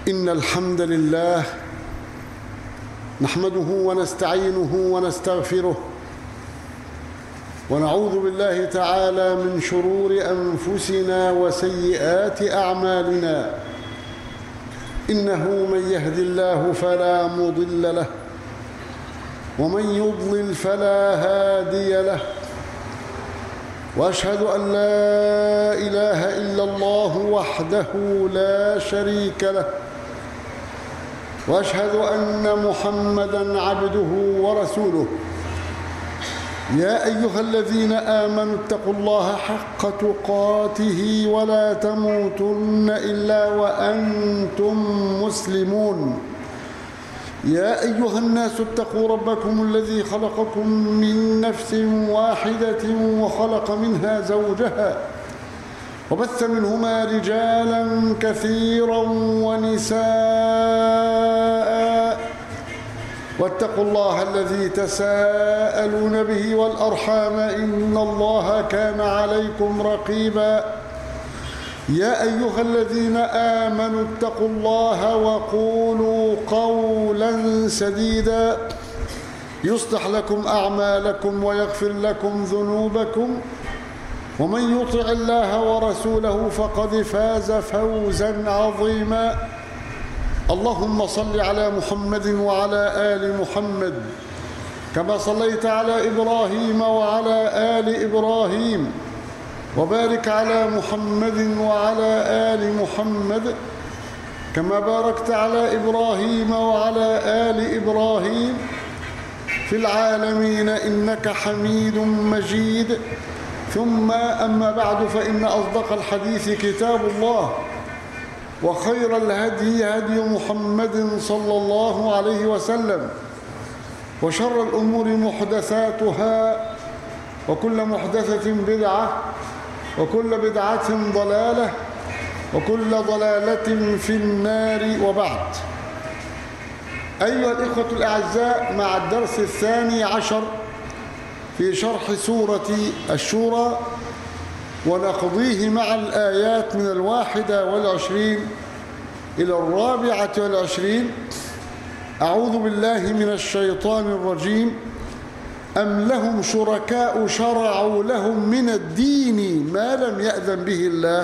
إن الحمد لله نحمده ونستعينه ونستغفره ونعوذ بالله تعالى من شرور أنفسنا وسيئات أعمالنا إنه من يهد الله فلا مضل له ومن يضلل فلا هادي له واشهد ان لا اله الا الله وحده لا شريك له واشهد ان محمدا عبده ورسوله يا ايها الذين امنوا اتقوا الله حق تقاته ولا تموتن الا وانتم مسلمون يا أيها الناس اتقوا ربكم الذي خلقكم من نفس واحدة وخلق منها زوجها وبث منهما رجالا كثيرا ونساء واتقوا الله الذي تساءلون به والأرحام إن الله كان عليكم رقيباً يا أيها الذين آمنوا اتقوا الله وقولوا قولا سديدا يصلح لكم أعمالكم ويغفر لكم ذنوبكم ومن يطع الله ورسوله فقد فاز فوزا عظيما اللهم صل على محمد وعلى آل محمد كما صليت على إبراهيم وعلى آل إبراهيم وبارك على محمد وعلى آل محمد كما باركت على إبراهيم وعلى آل إبراهيم في العالمين إنك حميد مجيد ثم أما بعد فإن أصدق الحديث كتاب الله وخير الهدي هدي محمد صلى الله عليه وسلم وشر الأمور محدثاتها وكل محدثة بدعة وكل بدعة ضلالة وكل ضلالة في النار وبعد أيها الإخوة الأعزاء مع الدرس الثاني عشر في شرح سورة الشورى ونقضيه مع الآيات من الواحدة والعشرين إلى الرابعة والعشرين أعوذ بالله من الشيطان الرجيم أم لهم شركاء شرعوا لهم من الدين ما لم يأذن به الله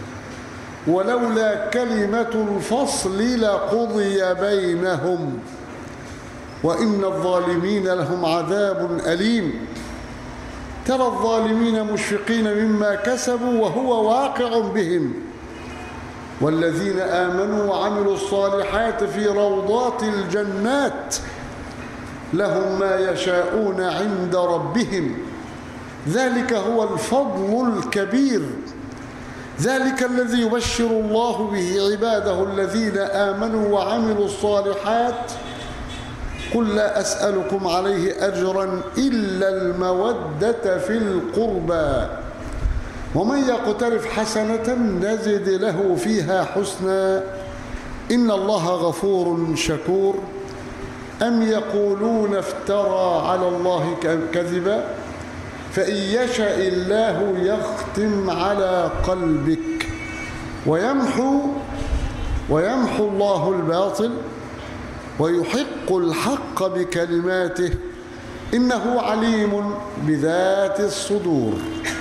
ولولا كلمة الفصل لقضي بينهم وإن الظالمين لهم عذاب أليم ترى الظالمين مشفقين مما كسبوا وهو واقع بهم والذين آمنوا وعملوا الصالحات في روضات الجنات لهم ما يشاءون عند ربهم ذلك هو الفضل الكبير ذلك الذي يبشر الله به عباده الذين آمنوا وعملوا الصالحات قل لا أسألكم عليه أجرا إلا المودة في القربى ومن يقترف حسنة نزد له فيها حسنا إن الله غفور شكور أم يقولون افترى على الله كذبا فإن يشاء الله يختم على قلبك ويمحو ويمحو الله الباطل ويحق الحق بكلماته إنه عليم بذات الصدور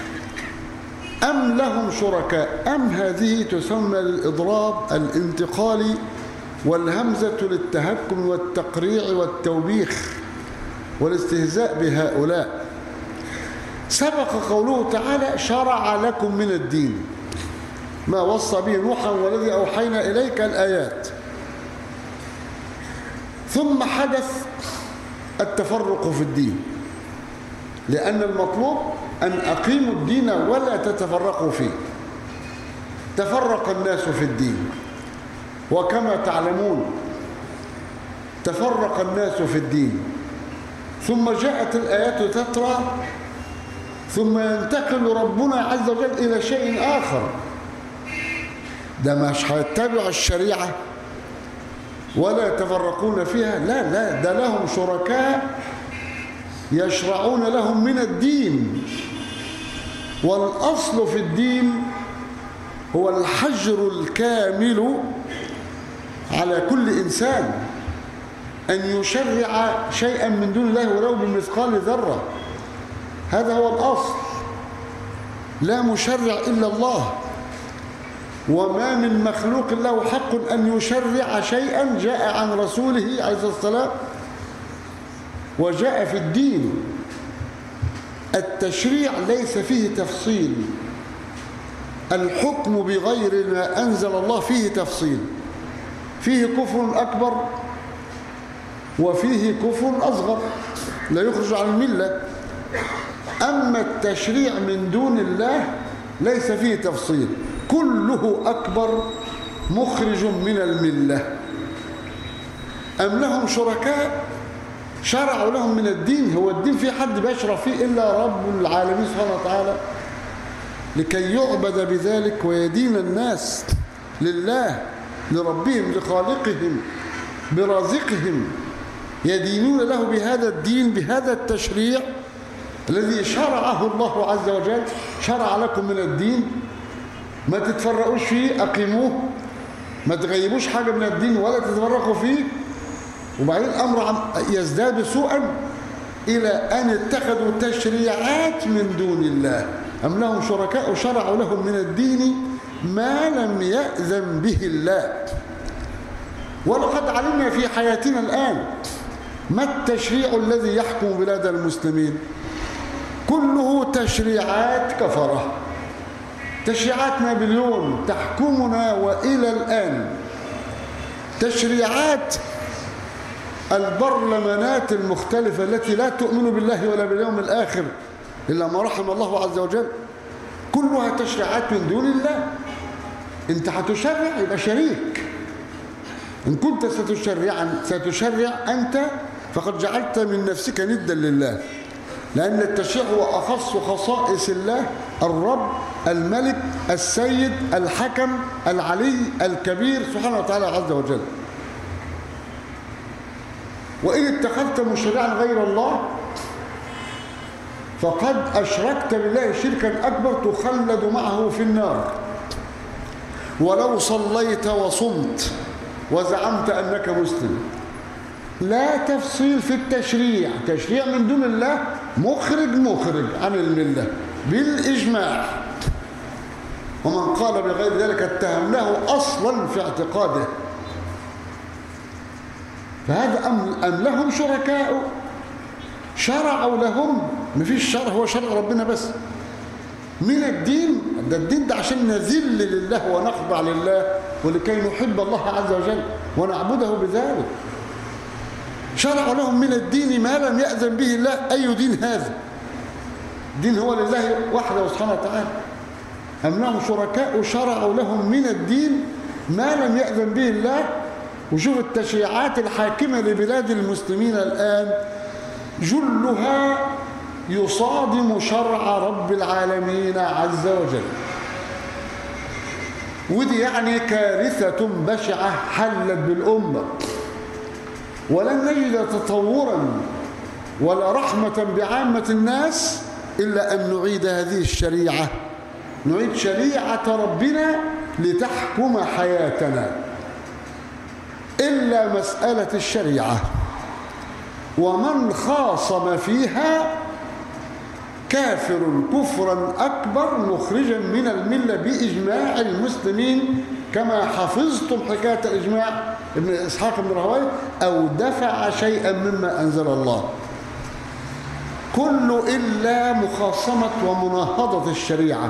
أم لهم شركاء أم هذه تسمى للإضراب الانتقالي والهمزة للتهكم والتقريع والتوبيخ والاستهزاء بهؤلاء سبق قوله تعالى شرع لكم من الدين ما وصى به نوحا والذي أوحينا إليك الآيات ثم حدث التفرق في الدين لأن المطلوب أن أقيموا الدين ولا تتفرقوا فيه تفرق الناس في الدين وكما تعلمون تفرق الناس في الدين ثم جاءت الآيات تترى ثم ينتقل ربنا عز وجل إلى شيء آخر ده مش هيتبع الشريعة ولا يتفرقون فيها لا لا ده لهم شركاء يشرعون لهم من الدين والأصل في الدين هو الحجر الكامل على كل إنسان أن يشرع شيئا من دون الله ولو بمثقال ذرة هذا هو الأصل لا مشرع إلا الله وما من مخلوق له حق أن يشرع شيئا جاء عن رسوله عليه الصلاة والسلام وجاء في الدين التشريع ليس فيه تفصيل الحكم بغير ما أنزل الله فيه تفصيل فيه كفر أكبر وفيه كفر أصغر لا يخرج عن الملة أما التشريع من دون الله ليس فيه تفصيل كله أكبر مخرج من الملة أم لهم شركاء شرعوا لهم من الدين هو الدين في حد بيشرع فيه إلا رب العالمين سبحانه وتعالى لكي يعبد بذلك ويدين الناس لله لربهم لخالقهم برازقهم يدينون له بهذا الدين بهذا التشريع الذي شرعه الله عز وجل شرع لكم من الدين ما تتفرقوش فيه أقيموه ما تغيبوش حاجة من الدين ولا تتفرقوا فيه وبعدين الأمر يزداد سوءا إلى أن اتخذوا تشريعات من دون الله أم لهم شركاء شرعوا لهم من الدين ما لم يأذن به الله ولقد علمنا في حياتنا الآن ما التشريع الذي يحكم بلاد المسلمين كله تشريعات كفرة تشريعات نابليون تحكمنا وإلى الآن تشريعات البرلمانات المختلفة التي لا تؤمن بالله ولا باليوم الآخر إلا ما رحم الله عز وجل كلها تشريعات من دون الله انت هتشرع يبقى شريك إن كنت ستشرع ستشرع أنت فقد جعلت من نفسك ندا لله لأن التشريع هو أخص خصائص الله الرب الملك السيد الحكم العلي الكبير سبحانه وتعالى عز وجل وإن اتخذت مشرعا غير الله فقد أشركت بالله شركا أكبر تخلد معه في النار ولو صليت وصمت وزعمت أنك مسلم لا تفصيل في التشريع تشريع من دون الله مخرج مخرج عن الملة بالإجماع ومن قال بغير ذلك اتهمناه أصلا في اعتقاده فهذا أم, أم لهم شركاء شرعوا لهم مفيش شرع هو شرع ربنا بس من الدين ده الدين ده عشان نذل لله ونخضع لله ولكي نحب الله عز وجل ونعبده بذلك شرعوا لهم من الدين ما لم يأذن به الله أي دين هذا دين هو لله وحده سبحانه وتعالى أم لهم شركاء شرعوا لهم من الدين ما لم يأذن به الله وشوف التشريعات الحاكمة لبلاد المسلمين الآن جلها يصادم شرع رب العالمين عز وجل ودي يعني كارثة بشعة حلت بالأمة ولن نجد تطورا ولا رحمة بعامة الناس إلا أن نعيد هذه الشريعة نعيد شريعة ربنا لتحكم حياتنا إلا مسألة الشريعة ومن خاصم فيها كافر كفرا أكبر مخرجا من الملة بإجماع المسلمين كما حفظتم حكاية الإجماع ابن إسحاق بن رهوي أو دفع شيئا مما أنزل الله كل إلا مخاصمة ومناهضة الشريعة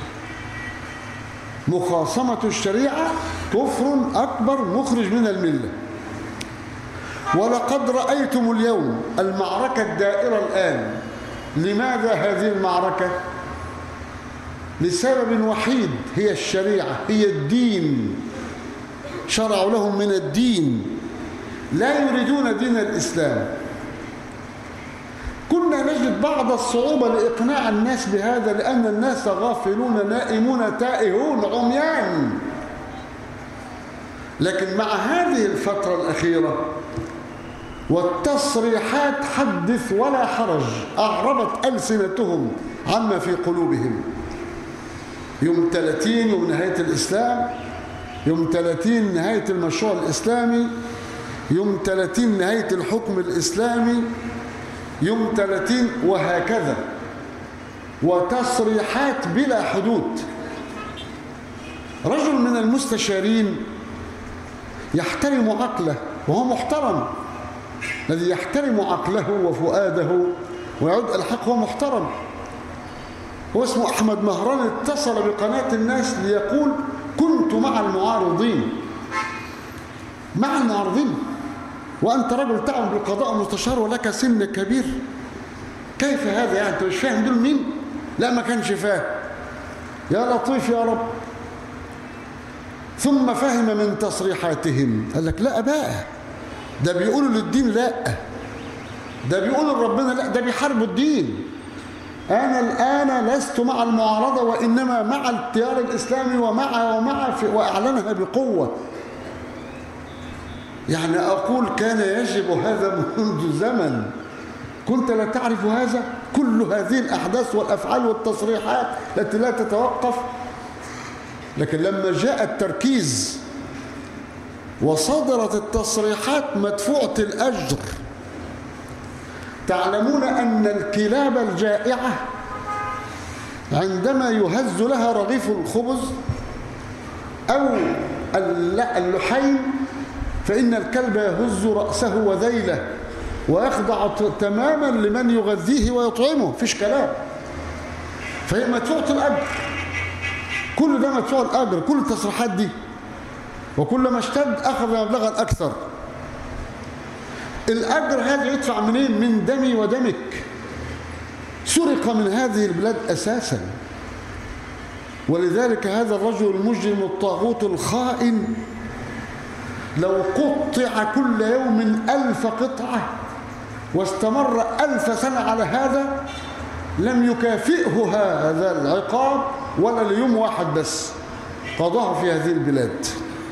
مخاصمة الشريعة كفر أكبر مخرج من الملة ولقد رأيتم اليوم المعركة الدائرة الآن لماذا هذه المعركة؟ لسبب وحيد هي الشريعة هي الدين شرعوا لهم من الدين لا يريدون دين الإسلام كنا نجد بعض الصعوبة لإقناع الناس بهذا لأن الناس غافلون نائمون تائهون عميان لكن مع هذه الفترة الأخيرة والتصريحات حدث ولا حرج أعربت ألسنتهم عما في قلوبهم يوم 30 يوم نهاية الإسلام يوم 30 نهاية المشروع الإسلامي يوم 30 نهاية الحكم الإسلامي يوم 30 وهكذا وتصريحات بلا حدود رجل من المستشارين يحترم عقله وهو محترم الذي يحترم عقله وفؤاده ويعود الحق هو محترم هو اسمه أحمد مهران اتصل بقناة الناس ليقول كنت مع المعارضين مع المعارضين وأنت رجل تعمل بالقضاء مستشار ولك سن كبير كيف هذا يعني أنت مش فاهم دول مين لا ما كانش فاهم يا لطيف يا رب ثم فهم من تصريحاتهم قال لك لا بقى ده بيقولوا للدين لا ده بيقولوا لربنا لا ده بيحاربوا الدين أنا الآن لست مع المعارضة وإنما مع التيار الإسلامي ومع ومع في وأعلنها بقوة يعني أقول كان يجب هذا منذ زمن كنت لا تعرف هذا كل هذه الأحداث والأفعال والتصريحات التي لا تتوقف لكن لما جاء التركيز وصدرت التصريحات مدفوعة الأجر تعلمون أن الكلاب الجائعة عندما يهز لها رغيف الخبز أو اللحيم فإن الكلب يهز رأسه وذيله ويخضع تماما لمن يغذيه ويطعمه فيش كلام فهي مدفوعة الأجر كل ده مدفوع الأجر كل التصريحات دي وكلما اشتد أخذ مبلغا أكثر الأجر هذا يدفع منين من دمي ودمك سرق من هذه البلاد أساسا ولذلك هذا الرجل المجرم الطاغوت الخائن لو قطع كل يوم ألف قطعة واستمر ألف سنة على هذا لم يكافئه هذا العقاب ولا ليوم واحد بس قضاه في هذه البلاد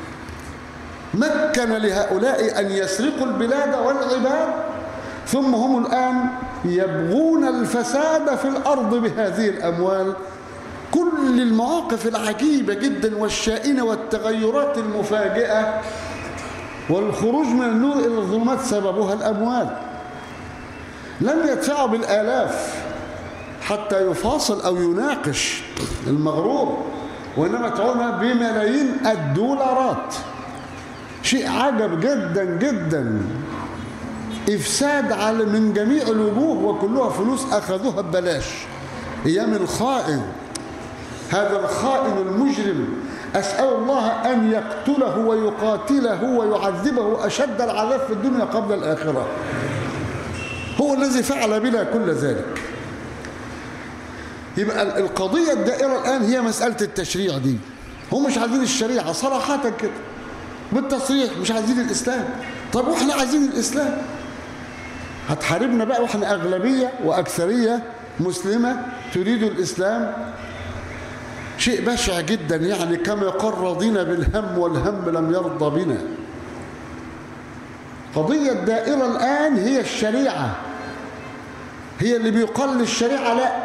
مكن لهؤلاء أن يسرقوا البلاد والعباد ثم هم الآن يبغون الفساد في الأرض بهذه الأموال كل المواقف العجيبة جدا والشائنة والتغيرات المفاجئة والخروج من النور إلى الظلمات سببها الأموال لم يدفعوا بالآلاف حتى يفاصل أو يناقش المغرور وإنما تعون بملايين الدولارات شيء عجب جدا جدا إفساد على من جميع الوجوه وكلها فلوس أخذوها ببلاش أيام الخائن هذا الخائن المجرم أسأل الله أن يقتله ويقاتله ويعذبه أشد العذاب في الدنيا قبل الآخرة هو الذي فعل بنا كل ذلك يبقى القضية الدائرة الآن هي مسألة التشريع دي هم مش عايزين الشريعة صراحة كده بالتصريح مش عايزين الإسلام طب واحنا عايزين الإسلام هتحاربنا بقى واحنا أغلبية وأكثرية مسلمة تريد الإسلام شيء بشع جدا يعني كما يقول رضينا بالهم والهم لم يرضى بنا قضية الدائرة الآن هي الشريعة هي اللي بيقال للشريعة لا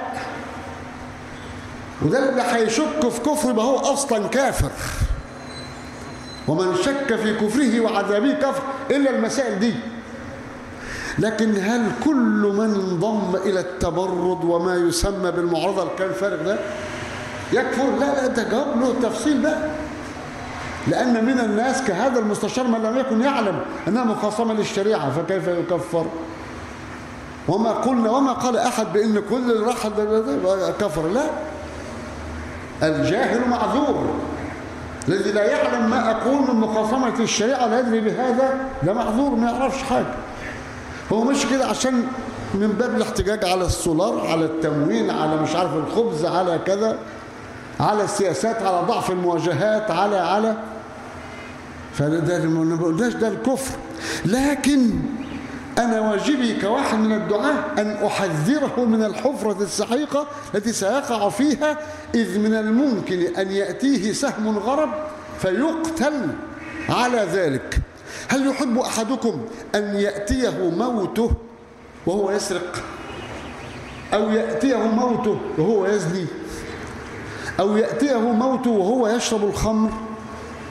وده اللي هيشك في كفر يبقى هو أصلا كافر ومن شك في كفره وعذابه كفر إلا المسائل دي لكن هل كل من انضم إلى التبرد وما يسمى بالمعارضة الكلام فارغ ده يكفر لا لا ده جاب له تفصيل بقى لأن من الناس كهذا المستشار من لم يكن يعلم أنها مخاصمة للشريعة فكيف يكفر وما قلنا وما قال أحد بأن كل اللي راح كفر لا الجاهل معذور الذي لا يعلم ما أقول من مخاصمة الشريعة لا يدري بهذا ده معذور ما يعرفش حاجة هو مش كده عشان من باب الاحتجاج على السولار على التموين على مش عارف الخبز على كذا على السياسات على ضعف المواجهات على على فده ما بقولناش ده الكفر لكن أنا واجبي كواحد من الدعاة أن أحذره من الحفرة السحيقة التي سيقع فيها إذ من الممكن أن يأتيه سهم غرب فيقتل على ذلك هل يحب أحدكم أن يأتيه موته وهو يسرق أو يأتيه موته وهو يزني أو يأتيه موته وهو يشرب الخمر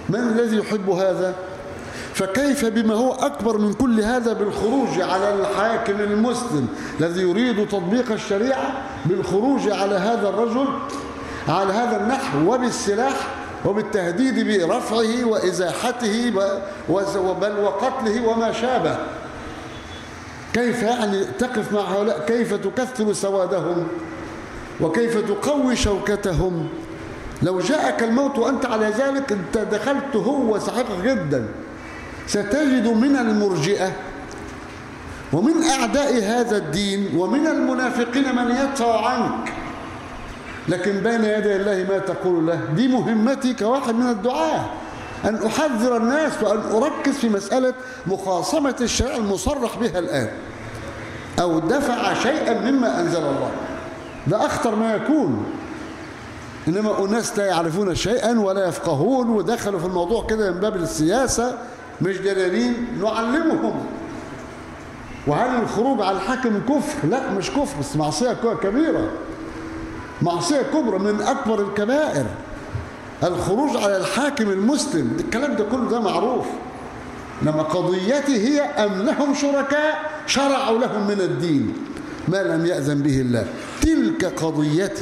من الذي يحب هذا فكيف بما هو أكبر من كل هذا بالخروج على الحاكم المسلم الذي يريد تطبيق الشريعة بالخروج على هذا الرجل على هذا النحو وبالسلاح وبالتهديد برفعه وإزاحته بل وقتله وما شابه كيف يعني تقف مع هؤلاء كيف تكثر سوادهم وكيف تقوي شوكتهم لو جاءك الموت وأنت على ذلك أنت دخلت هو سحقك جدا ستجد من المرجئة ومن أعداء هذا الدين ومن المنافقين من يدفع عنك لكن بين يدي الله ما تقول له دي مهمتي كواحد من الدعاة أن أحذر الناس وأن أركز في مسألة مخاصمة الشريعة المصرح بها الآن أو دفع شيئا مما أنزل الله ده أخطر ما يكون إنما أناس لا يعرفون شيئا ولا يفقهون ودخلوا في الموضوع كده من باب السياسة مش دلالين نعلمهم وهل الخروج على الحاكم كفر لا مش كفر بس معصية كبيرة معصية كبرى من أكبر الكبائر الخروج على الحاكم المسلم الكلام ده كله ده معروف لما قضيتي هي أم لهم شركاء شرعوا لهم من الدين ما لم يأذن به الله تلك قضيتي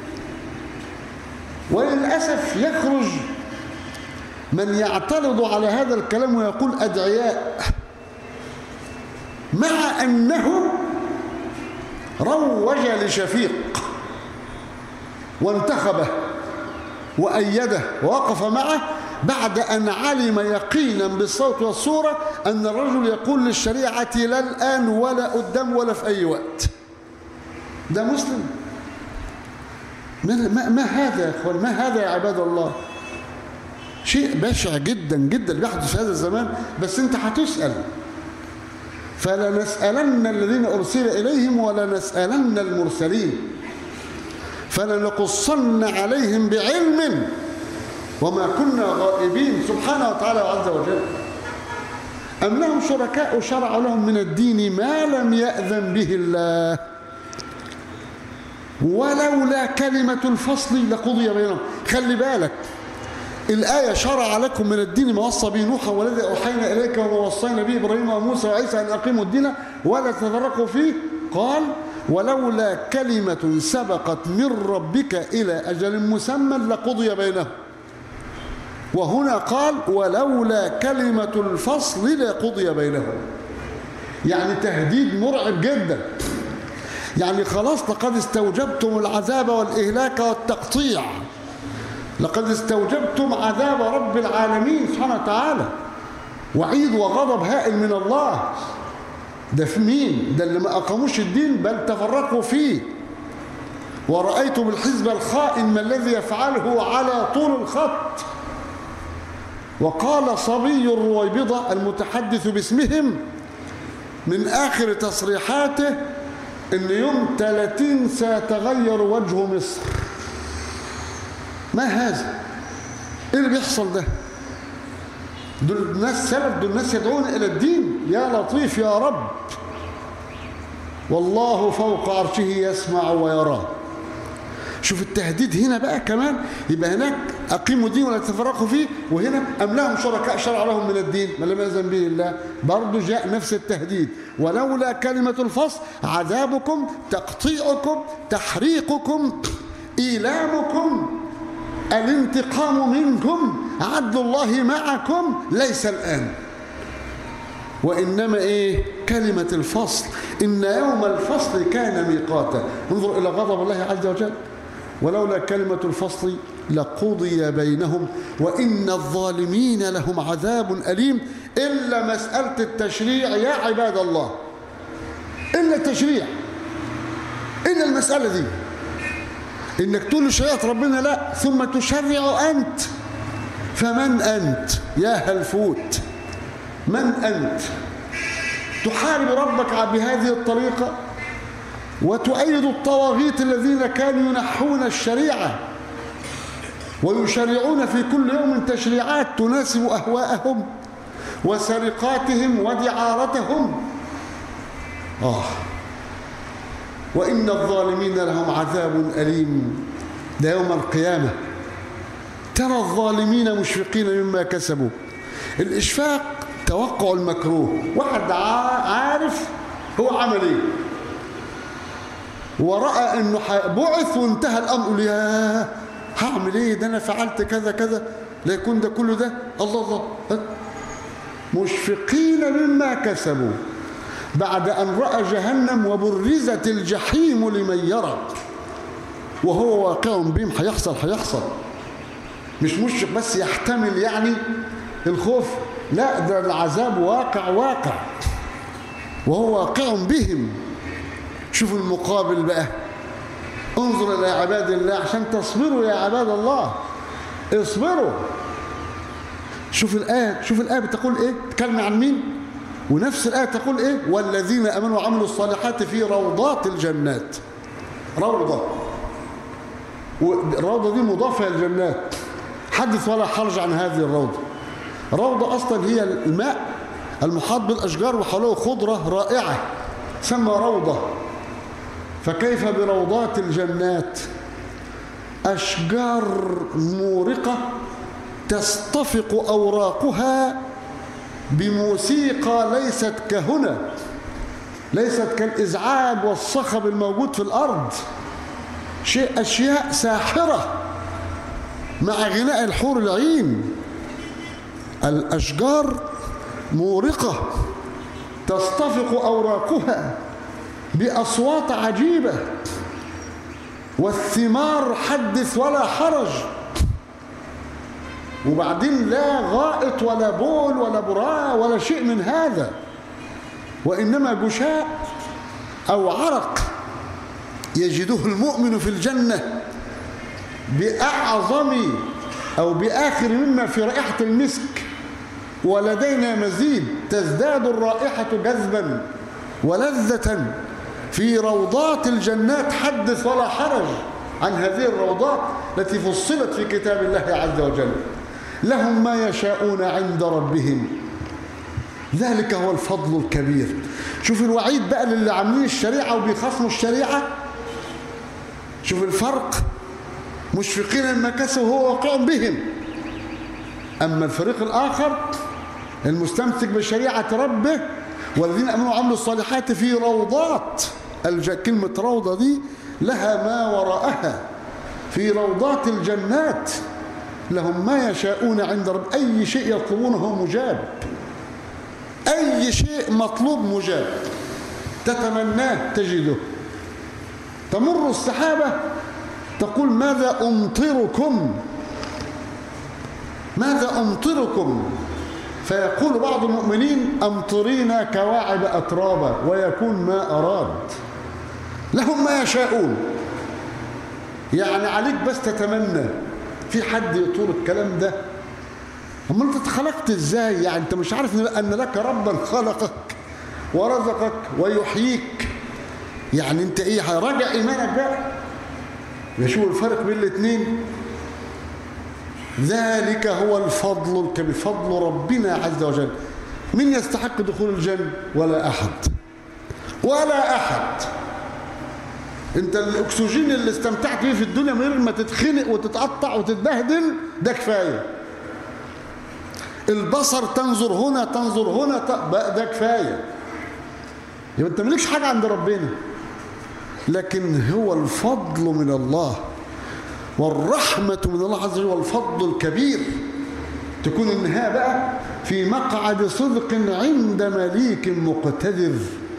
وللأسف يخرج من يعترض على هذا الكلام ويقول أدعياء مع أنه روج لشفيق وانتخبه وأيده ووقف معه بعد أن علم يقينا بالصوت والصورة أن الرجل يقول للشريعة لا الآن ولا قدام ولا في أي وقت ده مسلم ما, ما هذا يا أخوان ما هذا يا عباد الله شيء بشع جدا جدا بيحدث في هذا الزمان بس انت هتسأل فلنسألن الذين أرسل إليهم ولنسألن المرسلين فلنقصن عليهم بعلم وما كنا غائبين سبحانه وتعالى عز وجل أم لهم شركاء شرعوا لهم من الدين ما لم يأذن به الله ولولا كلمة الفصل لقضي بينهم خلي بالك الآية شرع لكم من الدين ما وصى به نوحا والذي أوحينا إليك وما وصينا به إبراهيم وموسى وعيسى أن أقيموا الدين ولا تفرقوا فيه قال ولولا كلمة سبقت من ربك إلى أجل مسمى لقضي بينهم وهنا قال ولولا كلمة الفصل لقضي بينهم يعني تهديد مرعب جدا يعني خلاص لقد استوجبتم العذاب والإهلاك والتقطيع لقد استوجبتم عذاب رب العالمين سبحانه وتعالى وعيد وغضب هائل من الله ده في مين ده اللي ما أقاموش الدين بل تفرقوا فيه ورأيتم الحزب الخائن ما الذي يفعله على طول الخط وقال صبي الرويبضة المتحدث باسمهم من آخر تصريحاته ان يوم 30 سيتغير وجه مصر ما هذا ايه اللي بيحصل ده دول الناس سلف دول الناس يدعون الى الدين يا لطيف يا رب والله فوق عرشه يسمع ويرى شوف التهديد هنا بقى كمان يبقى هناك أقيموا الدين ولا تفرقوا فيه وهنا أم لهم شركاء شرع لهم من الدين ما لم يأذن به الله برضه جاء نفس التهديد ولولا كلمة الفصل عذابكم تقطيعكم تحريقكم إيلامكم الانتقام منكم عدل الله معكم ليس الآن وإنما إيه كلمة الفصل إن يوم الفصل كان ميقاتا انظر إلى غضب الله عز وجل ولولا كلمة الفصل لقضي بينهم وإن الظالمين لهم عذاب أليم إلا مسألة التشريع يا عباد الله إلا التشريع إلا المسألة دي إنك تقول شريعة ربنا لا ثم تشرع أنت فمن أنت يا هلفوت من أنت تحارب ربك بهذه الطريقة وتؤيد الطواغيت الذين كانوا ينحون الشريعة ويشرعون في كل يوم تشريعات تناسب أهواءهم وسرقاتهم ودعارتهم آه وإن الظالمين لهم عذاب أليم ده يوم القيامة ترى الظالمين مشفقين مما كسبوا الإشفاق توقع المكروه واحد عارف هو عمل ايه ورأى انه بعث وانتهى الامر يا هعمل ايه ده انا فعلت كذا كذا لا يكون ده كله ده الله الله مشفقين مما كسبوا بعد أن رأى جهنم وبرزت الجحيم لمن يرى وهو واقع بهم هيحصل هيحصل مش مشفق بس يحتمل يعني الخوف لا ده العذاب واقع واقع وهو واقع بهم شوفوا المقابل بقى انظر إلى عباد الله عشان تصبروا يا عباد الله اصبروا شوف الآية شوف الآية بتقول إيه تكلم عن مين ونفس الآية تقول إيه والذين أمنوا وعملوا الصالحات في روضات الجنات روضة والروضة دي مضافة للجنات حدث ولا حرج عن هذه الروضة روضة أصلا هي الماء المحاط بالأشجار وحوله خضرة رائعة سمى روضة فكيف بروضات الجنات أشجار مورقة تصطفق أوراقها بموسيقى ليست كهنا ليست كالإزعاج والصخب الموجود في الأرض شيء أشياء ساحرة مع غناء الحور العين الأشجار مورقة تصطفق أوراقها بأصوات عجيبة والثمار حدث ولا حرج وبعدين لا غائط ولا بول ولا براء ولا شيء من هذا وإنما جشاء أو عرق يجده المؤمن في الجنة بأعظم أو بآخر مما في رائحة المسك ولدينا مزيد تزداد الرائحة جذبا ولذة في روضات الجنات حدث ولا حرج عن هذه الروضات التي فصلت في كتاب الله عز وجل لهم ما يشاءون عند ربهم ذلك هو الفضل الكبير شوف الوعيد بقى للي عاملين الشريعة وبيخافوا الشريعة شوف الفرق مشفقين مما كسبوا هو واقع بهم أما الفريق الآخر المستمسك بشريعة ربه والذين أمنوا وعملوا الصالحات في روضات كلمة روضة دي لها ما وراءها في روضات الجنات لهم ما يشاءون عند رب أي شيء يطلبونه مجاب أي شيء مطلوب مجاب تتمناه تجده تمر السحابة تقول ماذا أمطركم ماذا أمطركم فيقول بعض المؤمنين أمطرينا كواعب أترابا ويكون ما أراد لهم ما يشاءون يعني عليك بس تتمنى في حد يطول الكلام ده أما أنت اتخلقت إزاي يعني أنت مش عارف أن لك ربا خلقك ورزقك ويحييك يعني أنت إيه هيراجع إيمانك بقى يشوف الفرق بين الاثنين ذلك هو الفضل الكبير فضل ربنا عز وجل من يستحق دخول الجنة ولا أحد ولا أحد انت الاكسجين اللي استمتعت بيه في الدنيا من غير ما تتخنق وتتقطع وتتبهدل ده كفايه البصر تنظر هنا تنظر هنا ده كفايه يبقى انت مالكش حاجه عند ربنا لكن هو الفضل من الله والرحمة من الله عز وجل والفضل الكبير تكون النهاية بقى في مقعد صدق عند مليك مقتدر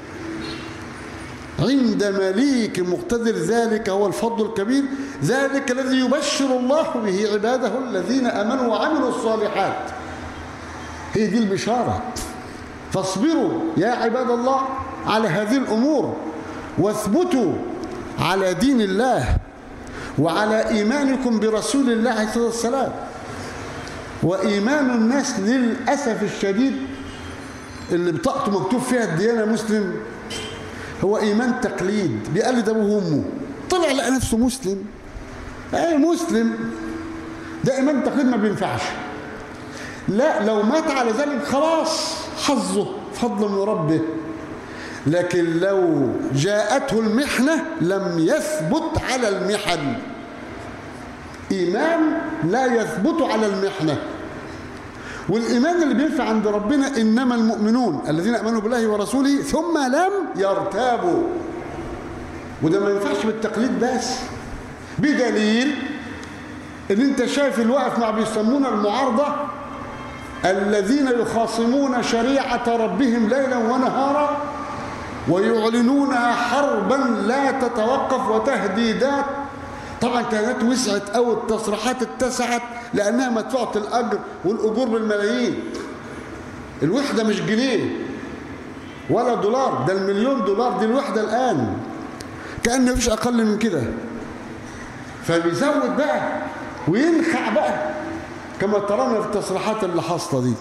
عند مليك مقتدر ذلك هو الفضل الكبير ذلك الذي يبشر الله به عباده الذين أمنوا وعملوا الصالحات هي دي البشارة فاصبروا يا عباد الله على هذه الأمور واثبتوا على دين الله وعلى إيمانكم برسول الله عليه الصلاة والسلام وإيمان الناس للأسف الشديد اللي بطاقته مكتوب فيها الديانة مسلم هو إيمان تقليد بيقلد أبوه وأمه طلع لقى نفسه مسلم أي مسلم ده إيمان تقليد ما بينفعش لا لو مات على ذلك خلاص حظه فضل من ربه لكن لو جاءته المحنة لم يثبت على المحن إيمان لا يثبت على المحنة والإيمان اللي بينفع عند ربنا إنما المؤمنون الذين أمنوا بالله ورسوله ثم لم يرتابوا وده ما ينفعش بالتقليد بس بدليل ان انت شايف الوقف مع بيسمون المعارضة الذين يخاصمون شريعة ربهم ليلا ونهارا ويعلنونها حربا لا تتوقف وتهديدات طبعا كانت وسعت او التصريحات اتسعت لانها مدفوعه الاجر والاجور بالملايين الوحده مش جنيه ولا دولار ده المليون دولار دي الوحده الان كان مفيش اقل من كده فبيزود بقى وينخع بقى كما ترانا في التصريحات اللي حاصله دي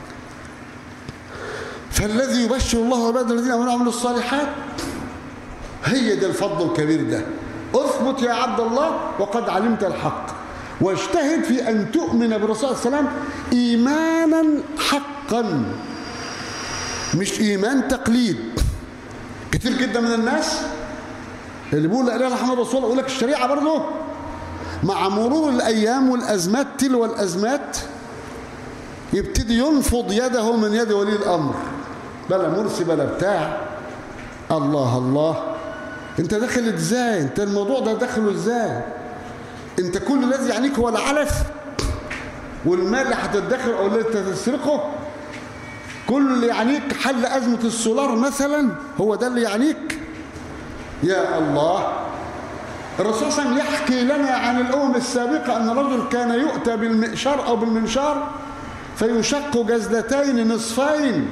فالذي يبشر الله عباد الذين امنوا وعملوا الصالحات هي ده الفضل الكبير ده اثبت يا عبد الله وقد علمت الحق واجتهد في ان تؤمن بالرسول صلى الله عليه وسلم ايمانا حقا مش ايمان تقليد كتير جدا من الناس اللي بيقول لا اله الا محمد رسول الله يقول لك الشريعه برضه مع مرور الايام والازمات تلو الازمات يبتدي ينفض يده من يد ولي الامر بلا مرسي بلا بتاع الله الله انت داخل ازاي انت الموضوع ده داخله ازاي انت كل الذي يعنيك هو العلف والمال اللي هتدخر او اللي انت تسرقه كل اللي يعنيك حل ازمه السولار مثلا هو ده اللي يعنيك يا الله الرسول صلى الله عليه وسلم يحكي لنا عن الامم السابقه ان رجل كان يؤتى بالمئشار او بالمنشار فيشق جزلتين نصفين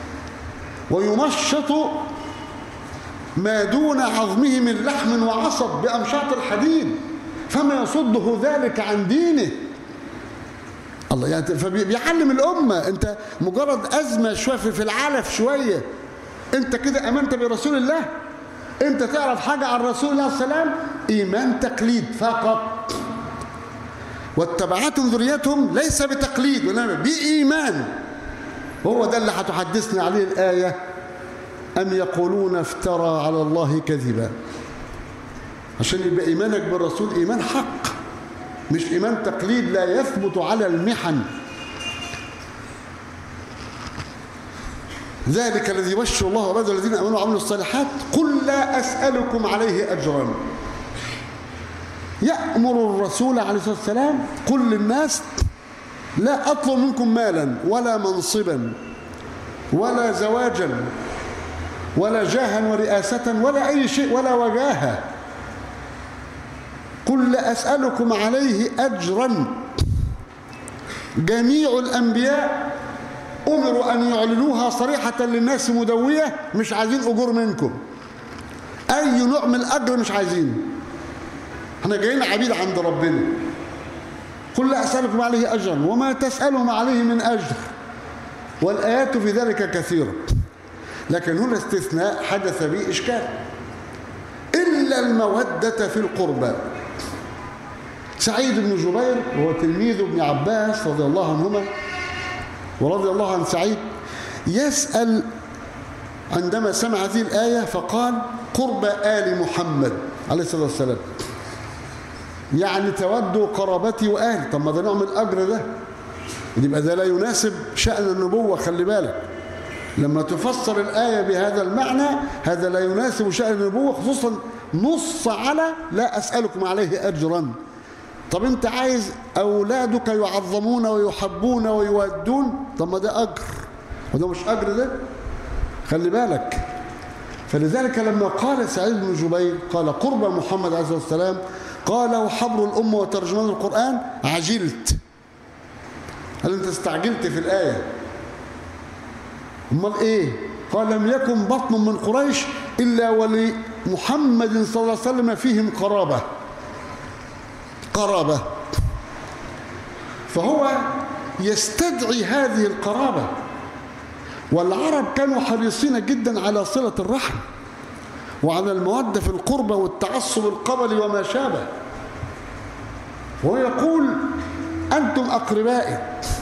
ويمشط ما دون عظمه من لحم وعصب بأمشاط الحديد فما يصده ذلك عن دينه الله يعني فبيعلم الأمة أنت مجرد أزمة شوية في العلف شوية أنت كده أمنت برسول الله أنت تعرف حاجة عن رسول الله صلى الله عليه وسلم إيمان تقليد فقط واتبعتهم ذريتهم ليس بتقليد وإنما بإيمان هو ده اللي هتحدثنا عليه الآية أم يقولون افترى على الله كذبا عشان يبقى إيمانك بالرسول إيمان حق مش إيمان تقليد لا يثبت على المحن ذلك الذي يبشر الله عباده الذين امنوا وعملوا الصالحات قل لا اسالكم عليه اجرا يامر الرسول عليه الصلاه والسلام قل للناس لا اطلب منكم مالا ولا منصبا ولا زواجا ولا جاها ورئاسة ولا أي شيء ولا وجاهة قل لا أسألكم عليه أجرا جميع الأنبياء أمروا أن يعلنوها صريحة للناس مدوية مش عايزين أجور منكم أي نوع من الأجر مش عايزين احنا جايين عبيد عند ربنا قل لا أسألكم عليه أجرا وما تسألهم عليه من أجر والآيات في ذلك كثيرة لكن هنا استثناء حدث به إشكال إلا المودة في القربى سعيد بن جبير وهو تلميذ ابن عباس رضي الله عنهما ورضي الله عن سعيد يسأل عندما سمع هذه الآية فقال قرب آل محمد عليه الصلاة والسلام يعني تودوا قرابتي وآلي طب ما ده نوع من الأجر ده يبقى ده لا يناسب شأن النبوة خلي بالك لما تفسر الآية بهذا المعنى هذا لا يناسب شأن النبوة خصوصا نص على لا أسألكم عليه أجرا طب انت عايز أولادك يعظمون ويحبون ويودون طب ما ده أجر وده مش أجر ده خلي بالك فلذلك لما قال سعيد بن جبير قال قرب محمد عليه الصلاة والسلام قال وحبر الأمة وترجمان القرآن عجلت هل انت استعجلت في الآية امال ايه قال لم يكن بطن من قريش إلا ولمحمد صلى الله عليه وسلم فيهم قرابة قرابة فهو يستدعي هذه القرابة والعرب كانوا حريصين جدا على صلة الرحم وعلى المودة في القربة والتعصب القبلي وما شابه ويقول أنتم أقربائي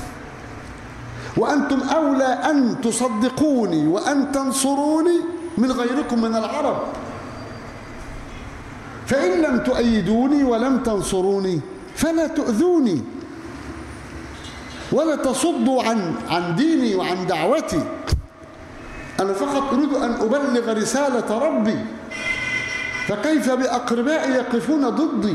وأنتم أولى أن تصدقوني وأن تنصروني من غيركم من العرب فإن لم تؤيدوني ولم تنصروني فلا تؤذوني ولا تصدوا عن عن ديني وعن دعوتي أنا فقط أريد أن أبلغ رسالة ربي فكيف بأقربائي يقفون ضدي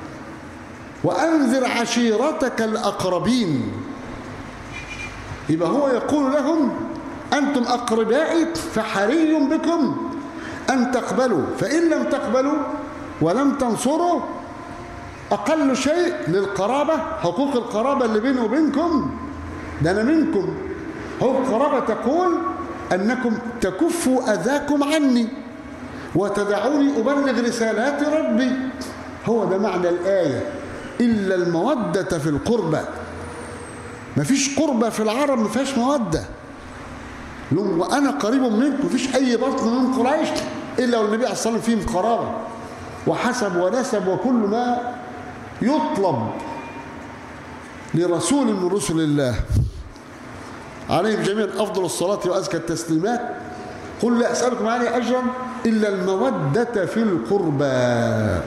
وأنذر عشيرتك الأقربين يبقى هو يقول لهم أنتم أقربائي فحري بكم أن تقبلوا فإن لم تقبلوا ولم تنصروا أقل شيء للقرابة حقوق القرابة اللي بيني وبينكم ده أنا منكم حقوق القرابة تقول أنكم تكفوا أذاكم عني وتدعوني أبلغ رسالات ربي هو ده معنى الآية إلا المودة في القربة مفيش قربة في العرب ما فيهاش مودة لهم وأنا قريب منكم مفيش أي بطن من قريش إلا والنبي عليه الصلاة والسلام فيهم قرابة وحسب ونسب وكل ما يطلب لرسول من رسل الله عليهم جميعا أفضل الصلاة وأزكى التسليمات قل لا أسألكم عليه أجرا إلا المودة في القربى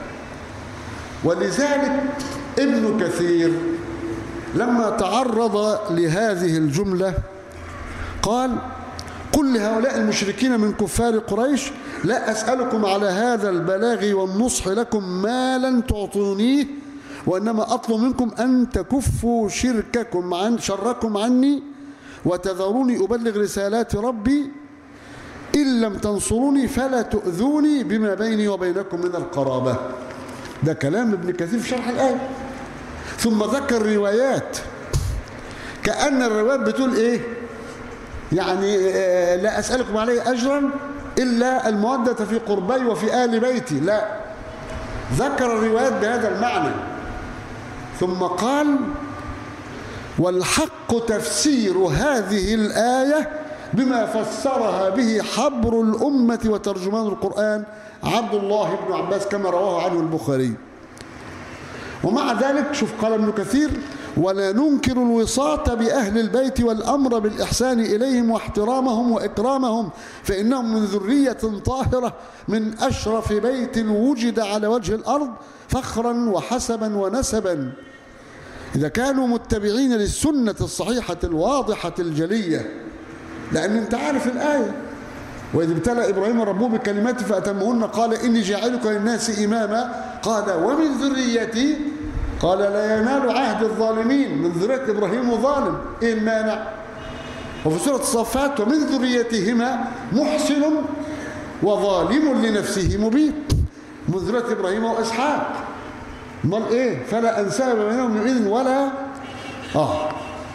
ولذلك ابن كثير لما تعرض لهذه الجملة قال قل لهؤلاء المشركين من كفار قريش لا أسألكم على هذا البلاغ والنصح لكم ما لن تعطونيه وإنما أطلب منكم أن تكفوا شرككم عن شركم عني وتذروني أبلغ رسالات ربي إن لم تنصروني فلا تؤذوني بما بيني وبينكم من القرابة ده كلام ابن كثير في شرح الآية ثم ذكر روايات كأن الروايات بتقول إيه يعني لا أسألكم عليه أجرا إلا المودة في قربي وفي آل بيتي لا ذكر الروايات بهذا المعنى ثم قال والحق تفسير هذه الآية بما فسرها به حبر الأمة وترجمان القرآن عبد الله بن عباس كما رواه عنه البخاري ومع ذلك شوف قال ابن كثير ولا ننكر الوساطة بأهل البيت والأمر بالإحسان إليهم واحترامهم وإكرامهم فإنهم من ذرية طاهرة من أشرف بيت وجد على وجه الأرض فخرا وحسبا ونسبا إذا كانوا متبعين للسنة الصحيحة الواضحة الجلية لأن أنت عارف الآية وإذ ابتلى إبراهيم ربه بكلمات فأتمهن قال إني جاعلك للناس إماما قال ومن ذريتي قال لا ينال عهد الظالمين من ذرية إبراهيم ظالم إيه المانع وفي سورة الصفات ومن ذريتهما محسن وظالم لنفسه مبين من ذرية إبراهيم وإسحاق امال إيه فلا أنساب بينهم يومئذ ولا آه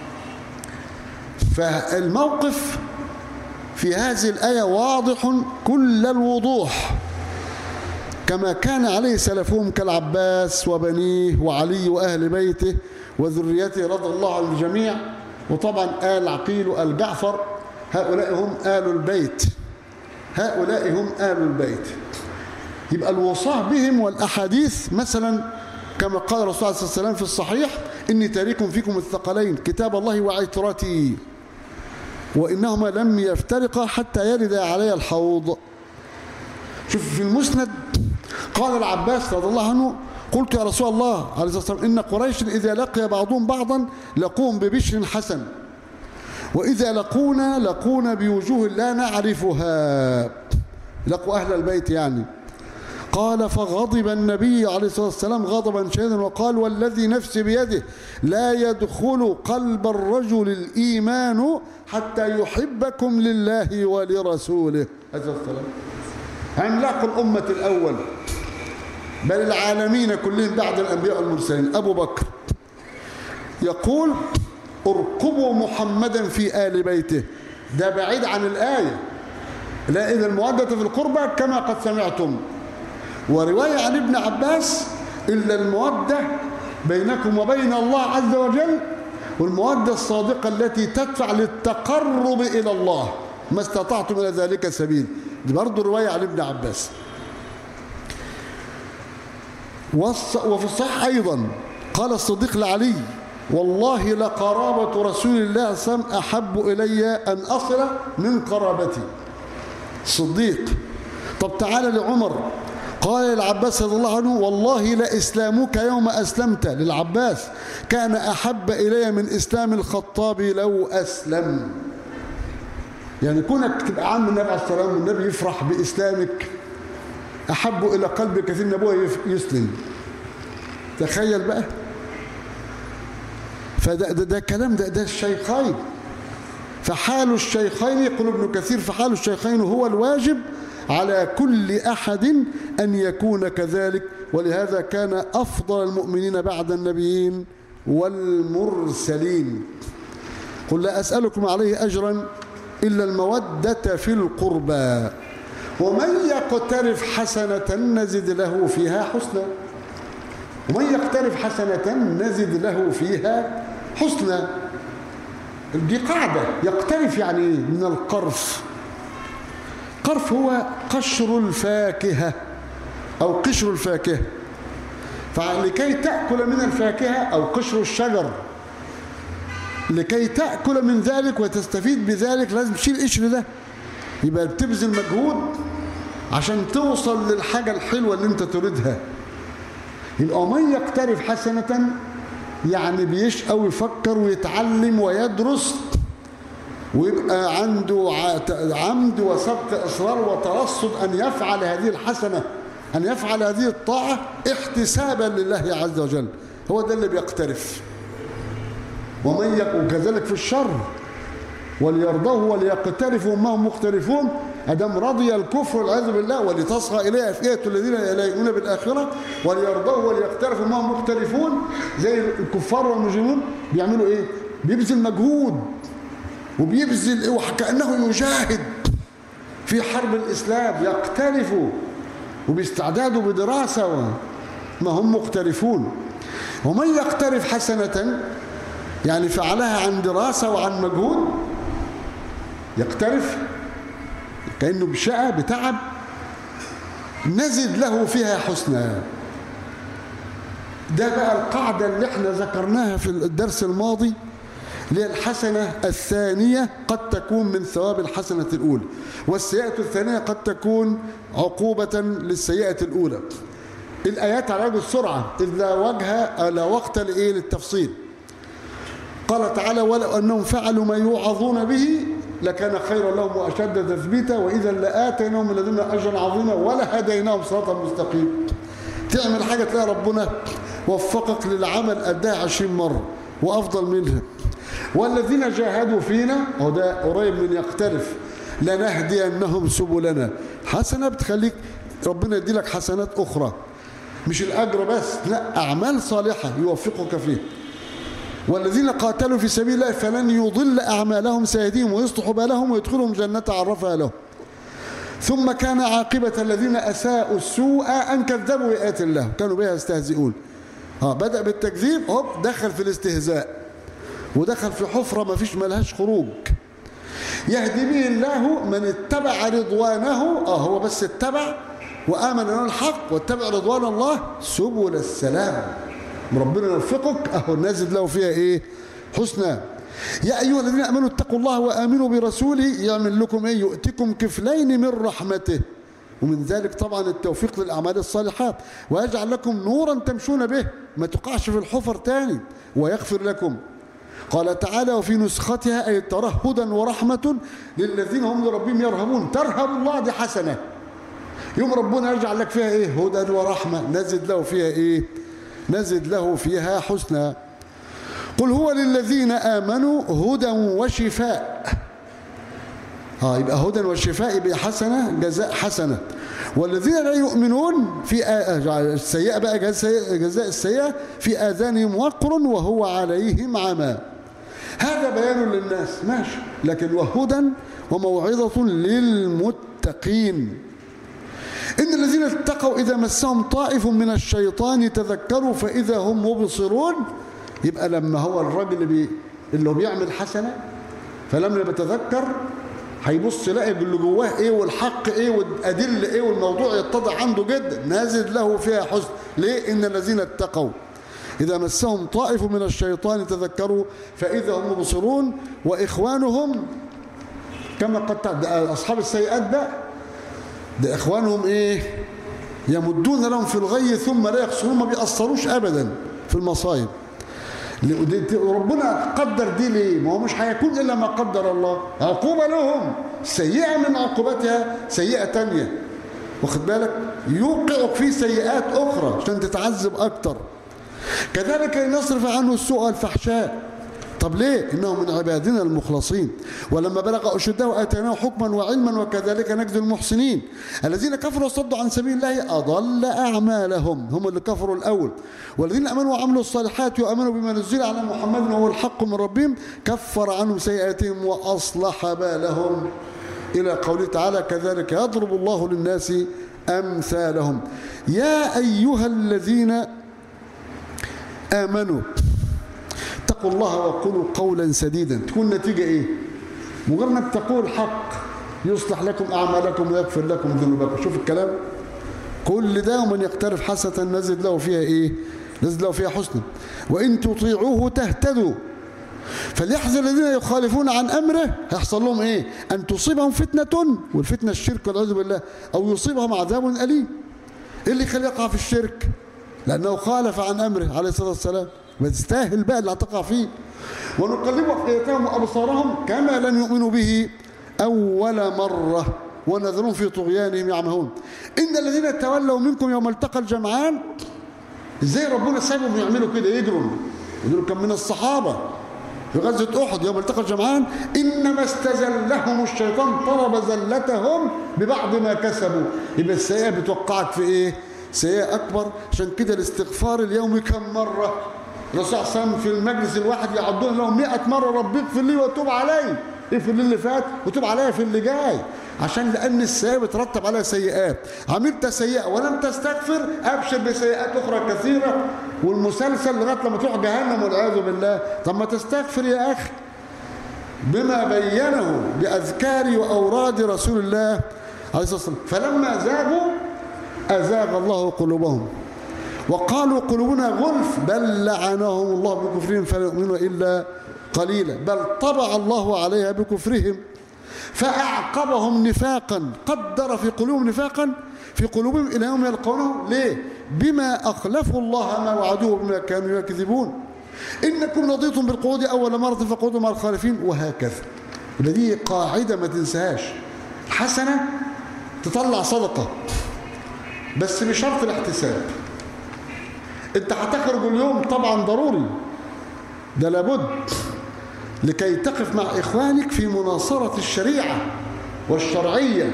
فالموقف في هذه الآية واضح كل الوضوح كما كان عليه سلفهم كالعباس وبنيه وعلي وأهل بيته وذريته رضي الله عن الجميع وطبعا آل عقيل وآل جعفر هؤلاء هم آل البيت هؤلاء هم آل البيت يبقى الوصاة بهم والأحاديث مثلا كما قال الرسول صلى الله عليه وسلم في الصحيح إني تاريكم فيكم الثقلين كتاب الله وعترتي وإنهما لم يفترقا حتى يرد علي الحوض شوف في المسند قال العباس رضي الله عنه قلت يا رسول الله عليه الصلاة والسلام إن قريش إذا لقي بعضهم بعضا لقوم ببشر حسن وإذا لقونا لقونا بوجوه لا نعرفها لقوا أهل البيت يعني قال فغضب النبي عليه الصلاة والسلام غضبا شديدا وقال والذي نفسي بيده لا يدخل قلب الرجل الإيمان حتى يحبكم لله ولرسوله هذا السلام عملاق الأمة الأول بل العالمين كلهم بعد الأنبياء والمرسلين أبو بكر يقول ارقبوا محمدا في آل بيته ده بعيد عن الآية لا إذا المودة في القربة كما قد سمعتم ورواية عن ابن عباس إلا المودة بينكم وبين الله عز وجل والمودة الصادقة التي تدفع للتقرب إلى الله ما استطعتم إلى ذلك سبيل دي برضه رواية عن ابن عباس وفي الصحيح أيضا قال الصديق لعلي والله لقرابة رسول الله صلى الله عليه وسلم أحب إلي أن أصل من قرابتي صديق طب تعالى لعمر قال للعباس رضي الله عنه والله لإسلامك يوم أسلمت للعباس كان أحب إلي من إسلام الخطاب لو أسلم يعني كونك تبقى عم النبي عليه الصلاة والسلام والنبي يفرح بإسلامك أحب إلى قلب كثير من أبوه يسلم تخيل بقى فده ده, ده كلام ده, ده الشيخين فحال الشيخين يقول ابن كثير فحال الشيخين هو الواجب على كل أحد أن يكون كذلك ولهذا كان أفضل المؤمنين بعد النبيين والمرسلين قل لا أسألكم عليه أجرا إلا المودة في القربى ومن يقترف حسنة نزد له فيها حسنا ومن يقترف حسنة نزد له فيها حسنا دي قاعدة يقترف يعني من القرف قرف هو قشر الفاكهة أو قشر الفاكهة فلكي تأكل من الفاكهة أو قشر الشجر لكي تأكل من ذلك وتستفيد بذلك لازم تشيل القشر ده يبقى بتبذل مجهود عشان توصل للحاجة الحلوة اللي انت تريدها يبقى من يقترف حسنة يعني بيشقى ويفكر ويتعلم ويدرس ويبقى عنده عمد وسبق إصرار وترصد أن يفعل هذه الحسنة أن يفعل هذه الطاعة احتسابا لله عز وجل هو ده اللي بيقترف ومن وكذلك في الشر وليرضوه وليقترفوا ما هم مقترفون أدم رضي الكفر والعياذ بالله ولتصغى إليه أفئدة الذين لا يؤمنون بالآخرة وليرضوه وليقترفوا ما هم مقترفون زي الكفار والمجرمون بيعملوا إيه؟ بيبذل مجهود وبيبذل وكأنه يجاهد في حرب الإسلام يقترفوا وبيستعدادوا بدراسة ما هم مقترفون ومن يقترف حسنة يعني فعلها عن دراسة وعن مجهود يقترف كأنه بشقى بتعب نزد له فيها حسنا ده بقى القاعدة اللي احنا ذكرناها في الدرس الماضي اللي الحسنة الثانية قد تكون من ثواب الحسنة الأولى والسيئة الثانية قد تكون عقوبة للسيئة الأولى الآيات على وجه السرعة إذ لا وجه لا وقت لإيه للتفصيل قال تعالى ولو أنهم فعلوا ما يوعظون به لكان خيرا لهم وأشد تثبيتا وإذا لآتيناهم من لدنا أجرا عظيما ولهديناهم صراطا مستقيم تعمل حاجة تلاقي ربنا وفقك للعمل أداها عشرين مرة وأفضل منها والذين جاهدوا فينا وده قريب من يقترف لنهدينهم سبلنا حسنة بتخليك ربنا يدي لك حسنات أخرى مش الأجر بس لا أعمال صالحة يوفقك فيه والذين قاتلوا في سبيل الله فلن يضل أعمالهم سيهديهم ويصلح بالهم ويدخلهم جنة عرفها لهم ثم كان عاقبة الذين أساءوا السوء أن كذبوا بآيات الله كانوا بها يستهزئون ها بدأ بالتكذيب هوب دخل في الاستهزاء ودخل في حفرة ما فيش ملهاش خروج يهدي به الله من اتبع رضوانه اه هو بس اتبع وآمن أن الحق واتبع رضوان الله سبل السلام ربنا يوفقك اهو نازل له فيها ايه حسنى يا ايها الذين امنوا اتقوا الله وامنوا برسوله يعمل لكم ايه يؤتكم كفلين من رحمته ومن ذلك طبعا التوفيق للاعمال الصالحات ويجعل لكم نورا تمشون به ما تقعش في الحفر تاني ويغفر لكم قال تعالى وفي نسختها أي ترى هدى ورحمة للذين هم لربهم يرهبون ترهب الله دي حسنة يوم ربنا يجعل لك فيها ايه هدى ورحمة نزد له فيها ايه نزد له فيها حسنا قل هو للذين آمنوا هدى وشفاء ها يبقى هدى وشفاء يبقى حسنة جزاء حسنة والذين لا يؤمنون في السيئة بقى جزاء السيئة في آذانهم وقر وهو عليهم عمى هذا بيان للناس ماشي لكن وهدى وموعظة للمتقين إن الذين اتقوا إذا مسهم طائف من الشيطان تذكروا فإذا هم مبصرون يبقى لما هو الراجل اللي, بي اللي هو بيعمل حسنة فلما بيتذكر هيبص يلاقي اللي جواه ايه والحق ايه والادله ايه والموضوع يتضح عنده جدا نازل له فيها حسن ليه ان الذين اتقوا إذا مسهم طائف من الشيطان تذكروا فإذا هم مبصرون وإخوانهم كما قد أصحاب السيئات ده ده إخوانهم إيه يمدون لهم في الغي ثم لا يقصرون ما بيأثروش أبدا في المصايب ربنا قدر دي ليه ما هو مش هيكون إلا ما قدر الله عقوبة لهم سيئة من عقوبتها سيئة تانية واخد بالك يوقعك في سيئات أخرى عشان تتعذب أكتر كذلك لنصرف عنه السوء والفحشاء طب ليه إنه من عبادنا المخلصين ولما بلغ أشده آتيناه حكما وعلما وكذلك نجزي المحسنين الذين كفروا وصدوا عن سبيل الله أضل أعمالهم هم اللي كفروا الأول والذين أمنوا وعملوا الصالحات وأمنوا بما نزل على محمد وهو الحق من ربهم كفر عنهم سيئاتهم وأصلح بالهم إلى قوله تعالى كذلك يضرب الله للناس أمثالهم يا أيها الذين آمنوا اتقوا الله وقولوا قولا سديدا تكون نتيجة ايه مجرد انك تقول الحق يصلح لكم اعمالكم ويغفر لكم ذنوبكم شوف الكلام كل ده ومن يقترف حسنة نزد له فيها ايه نزد له فيها حسنا وان تطيعوه تهتدوا فليحذر الذين يخالفون عن امره هيحصل لهم ايه ان تصيبهم فتنة والفتنة الشرك والعياذ بالله او يصيبهم عذاب اليم ايه اللي يخليه يقع في الشرك لانه خالف عن امره عليه الصلاه والسلام ما تستاهل بقى اللي هتقع فيه ونقلب أفئدتهم وأبصارهم كما لم يؤمنوا به أول مرة ونذرهم في طغيانهم يعمهون إن الذين تولوا منكم يوم التقى الجمعان إزاي ربنا سابهم يعملوا كده يجروا يقولوا كم من الصحابة في غزوة أحد يوم التقى الجمعان إنما استزلهم الشيطان طلب زلتهم ببعض ما كسبوا يبقى السيئة بتوقعك في إيه؟ سيئة أكبر عشان كده الاستغفار اليومي كم مرة الرسول صلى الله عليه وسلم في المجلس الواحد يعدون لهم 100 مرة ربي اغفر لي وتوب علي اغفر لي اللي فات وتوب عليا في اللي جاي عشان لأن السيئة بترتب عليها سيئات عملت سيئة ولم تستغفر أبشر بسيئات أخرى كثيرة والمسلسل لغاية لما تروح جهنم والعياذ بالله طب ما تستغفر يا أخي بما بينه بأذكار وأوراد رسول الله عليه الصلاة والسلام فلما زاغوا أزاغ الله قلوبهم وقالوا قلوبنا غلف بل لعنهم الله بكفرهم فلا يؤمنوا إلا قليلا بل طبع الله عليها بكفرهم فأعقبهم نفاقا قدر في قلوبهم نفاقا في قلوبهم إلى يوم يلقونه ليه؟ بما أخلفوا الله ما وعدوه بما كانوا يكذبون إنكم رضيتم بالقعود أول مرة فقعودوا مع الخالفين وهكذا دي قاعدة ما تنساهاش حسنة تطلع صدقة بس بشرط الاحتساب انت هتخرج اليوم طبعا ضروري ده لابد لكي تقف مع إخوانك في مناصرة الشريعة والشرعية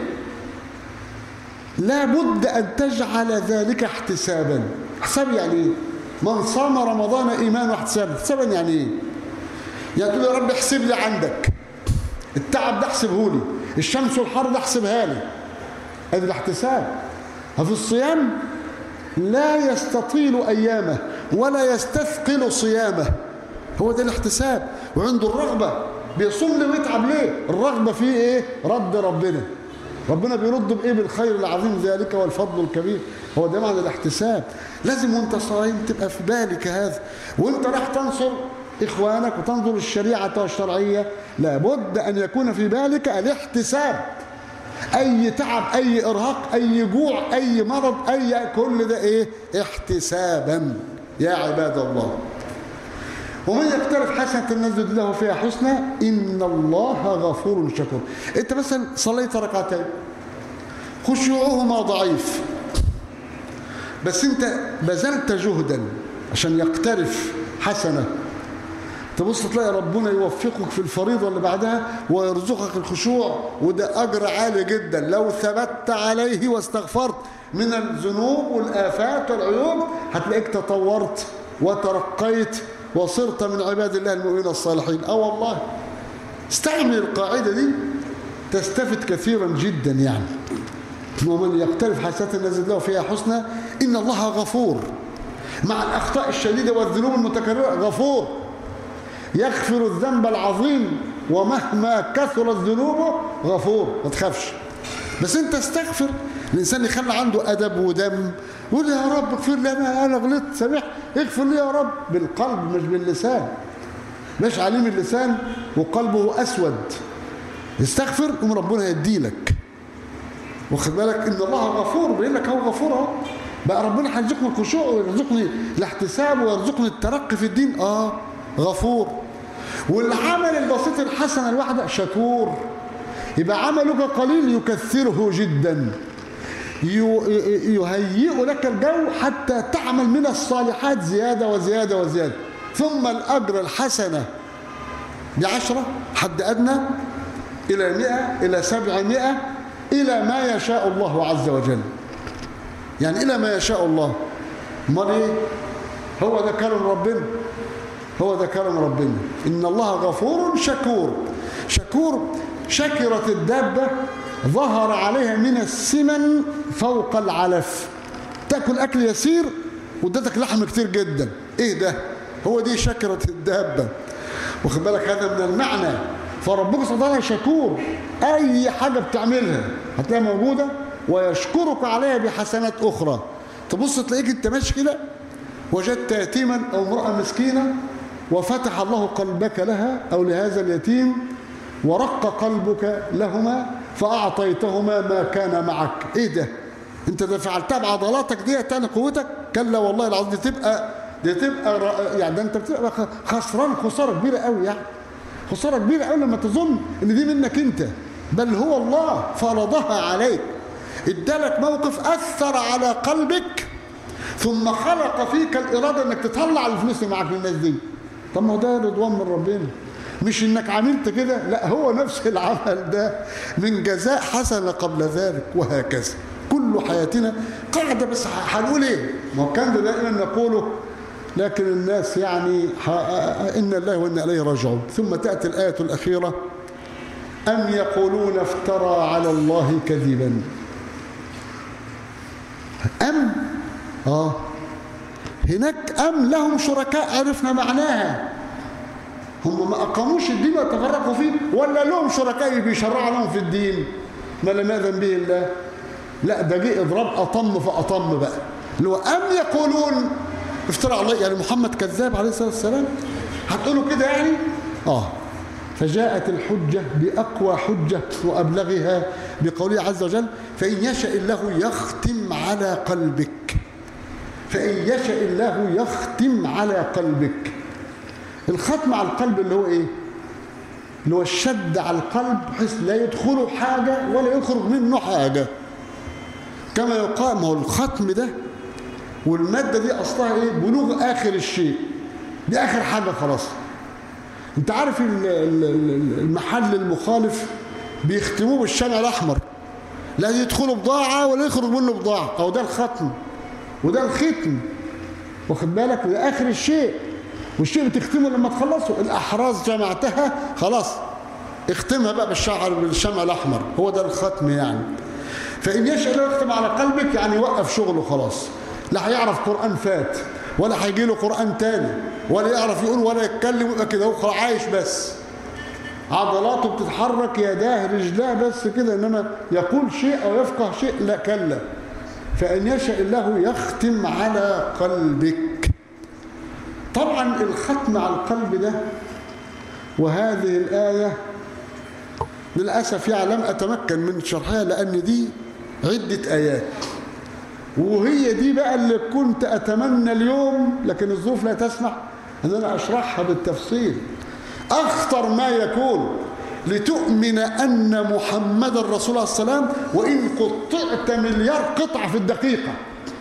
لابد أن تجعل ذلك احتسابا احساب يعني ايه من صام رمضان إيمان واحتسابا احتسابا يعني ايه يعني تقول يا رب احسب لي عندك التعب ده احسبه لي الشمس والحر ده احسبها لي هذا الاحتساب ففي الصيام لا يستطيل أيامه ولا يستثقل صيامه هو ده الاحتساب وعنده الرغبة بيصوم ليه ويتعب ليه الرغبة فيه ايه رد ربنا ربنا بيرد بايه بالخير العظيم ذلك والفضل الكبير هو ده معنى الاحتساب لازم وانت صايم تبقى في بالك هذا وانت راح تنصر اخوانك وتنظر الشريعة والشرعية لابد ان يكون في بالك الاحتساب اي تعب اي ارهاق اي جوع اي مرض اي كل ده ايه احتسابا يا عباد الله ومن يقترف حسنة نزد له فيها حسنى إن الله غفور شكور أنت مثلا صليت ركعتين خشوعهما ضعيف بس أنت بذلت جهدا عشان يقترف حسنة تبص تلاقي ربنا يوفقك في الفريضة اللي بعدها ويرزقك الخشوع وده أجر عالي جدا لو ثبت عليه واستغفرت من الذنوب والآفات والعيوب هتلاقيك تطورت وترقيت وصرت من عباد الله المؤمنين الصالحين اه والله استعمل القاعدة دي تستفد كثيرا جدا يعني ومن يقترف حسنات نزل له فيها حسنى إن الله غفور مع الأخطاء الشديدة والذنوب المتكررة غفور يغفر الذنب العظيم ومهما كثرت ذنوبه غفور ما تخافش بس انت استغفر الانسان يخلي عنده ادب ودم يقول يا رب اغفر لي انا انا غلطت سامح اغفر لي يا رب بالقلب مش باللسان مش عليم اللسان وقلبه اسود استغفر ام ربنا يديلك واخد بالك ان الله غفور بيقول لك هو غفور اهو بقى ربنا هيرزقني الخشوع ويرزقني الاحتساب ويرزقني الترقي في الدين اه غفور والعمل البسيط الحسن الواحدة شكور يبقى عملك قليل يكثره جدا يهيئ لك الجو حتى تعمل من الصالحات زيادة وزيادة وزيادة ثم الأجر الحسنة بعشرة حد أدنى إلى مئة إلى سبعمائة إلى ما يشاء الله عز وجل يعني إلى ما يشاء الله امال إيه هو ده كلام ربنا هو ده كلام ربنا إن الله غفور شكور شكور شكرت الدابة ظهر عليها من السمن فوق العلف تأكل أكل يسير وادتك لحم كتير جدا إيه ده هو دي شكرة الدابة واخد بالك هذا من المعنى فربك سبحانه وتعالى شكور أي حاجة بتعملها هتلاقيها موجودة ويشكرك عليها بحسنات أخرى تبص تلاقيك انت ماشي كده وجدت يتيما أو امرأة مسكينة وفتح الله قلبك لها أو لهذا اليتيم ورق قلبك لهما فأعطيتهما ما كان معك إيه ده انت ده فعلتها بعضلاتك دي تاني قوتك كلا والله العظيم دي تبقى دي تبقى يعني ده انت بتبقى خسران خسارة كبيرة قوي يعني خسارة كبيرة قوي لما تظن ان دي منك انت بل هو الله فرضها عليك ادالك موقف اثر على قلبك ثم خلق فيك الاراده انك تطلع الفلوس اللي معاك من الناس دي طب ما هو ده رضوان من ربنا مش انك عملت كده لا هو نفس العمل ده من جزاء حسن قبل ذلك وهكذا كل حياتنا قاعده بس هنقول ايه ما هو كان ده دائما نقوله لكن الناس يعني إن الله وإنا إليه راجعون ثم تأتي الآية الأخيرة أم يقولون افترى على الله كذبا أم آه هناك أم لهم شركاء عرفنا معناها هم ما أقاموش الدين وتفرقوا فيه ولا لهم شركاء بيشرعوا لهم في الدين ما لم يأذن به الله لا ده جه إضراب أطم فأطم بقى اللي هو أم يقولون افترى على الله يعني محمد كذاب عليه الصلاة والسلام هتقولوا كده يعني آه فجاءت الحجة بأقوى حجة وأبلغها بقوله عز وجل فإن يشاء الله يختم على قلبك فإن يشاء الله يختم على قلبك الختم على القلب اللي هو إيه اللي هو الشد على القلب بحيث لا يدخله حاجة ولا يخرج منه حاجة كما يقال ما هو الختم ده والمادة دي أصلها إيه بلوغ آخر الشيء دي آخر حاجة خلاص انت عارف المحل المخالف بيختموه بالشمع الأحمر لا يدخلوا بضاعة ولا يخرج منه بضاعة أو ده الختم وده الختم واخد بالك ده آخر الشيء والشيء بتختمه لما تخلصه الأحراز جمعتها خلاص اختمها بقى بالشعر بالشمع الأحمر هو ده الختم يعني فإن يشاء الله يختم على قلبك يعني يوقف شغله خلاص لا هيعرف قرآن فات ولا هيجي له قرآن تاني ولا يعرف يقول ولا يتكلم ويبقى كده هو عايش بس عضلاته بتتحرك يداه رجلاه بس كده انما يقول شيء او يفقه شيء لا كلا فان يشاء الله يختم على قلبك طبعا الختم على القلب ده وهذه الآية للأسف يعني لم أتمكن من شرحها لأن دي عدة آيات وهي دي بقى اللي كنت أتمنى اليوم لكن الظروف لا تسمح أن أنا أشرحها بالتفصيل أخطر ما يكون لتؤمن أن محمد رسول الله صلى الله عليه وسلم وإن قطعت مليار قطعة في الدقيقة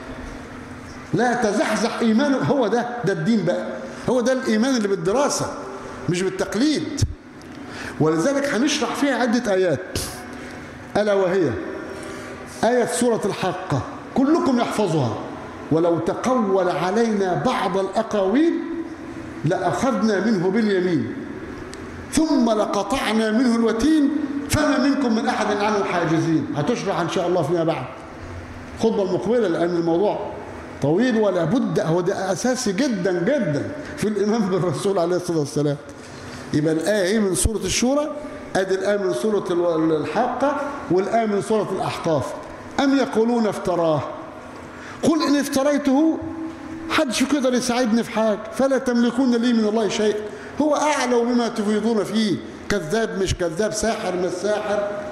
لا تزحزح إيمانه هو ده ده الدين بقى هو ده الإيمان اللي بالدراسة مش بالتقليد ولذلك هنشرح فيها عدة آيات ألا وهي آية سورة الحاقة كلكم يحفظها ولو تقول علينا بعض الأقاويل لأخذنا منه باليمين ثم لقطعنا منه الوتين فما منكم من أحد عنه حاجزين هتشرح إن شاء الله فيما بعد خطبة المقبلة لأن الموضوع طويل ولا بد هو ده أساسي جدا جدا في الإيمان بالرسول عليه الصلاة والسلام يبقى الآية من سورة الشورى أدي الآية من سورة الحاقة والآية من سورة الأحقاف أم يقولون افتراه قل إن افتريته حدش يقدر يساعدني في حاجة فلا تملكون لي من الله شيء هو أعلم بما تفيضون فيه كذاب مش كذاب ساحر مش ساحر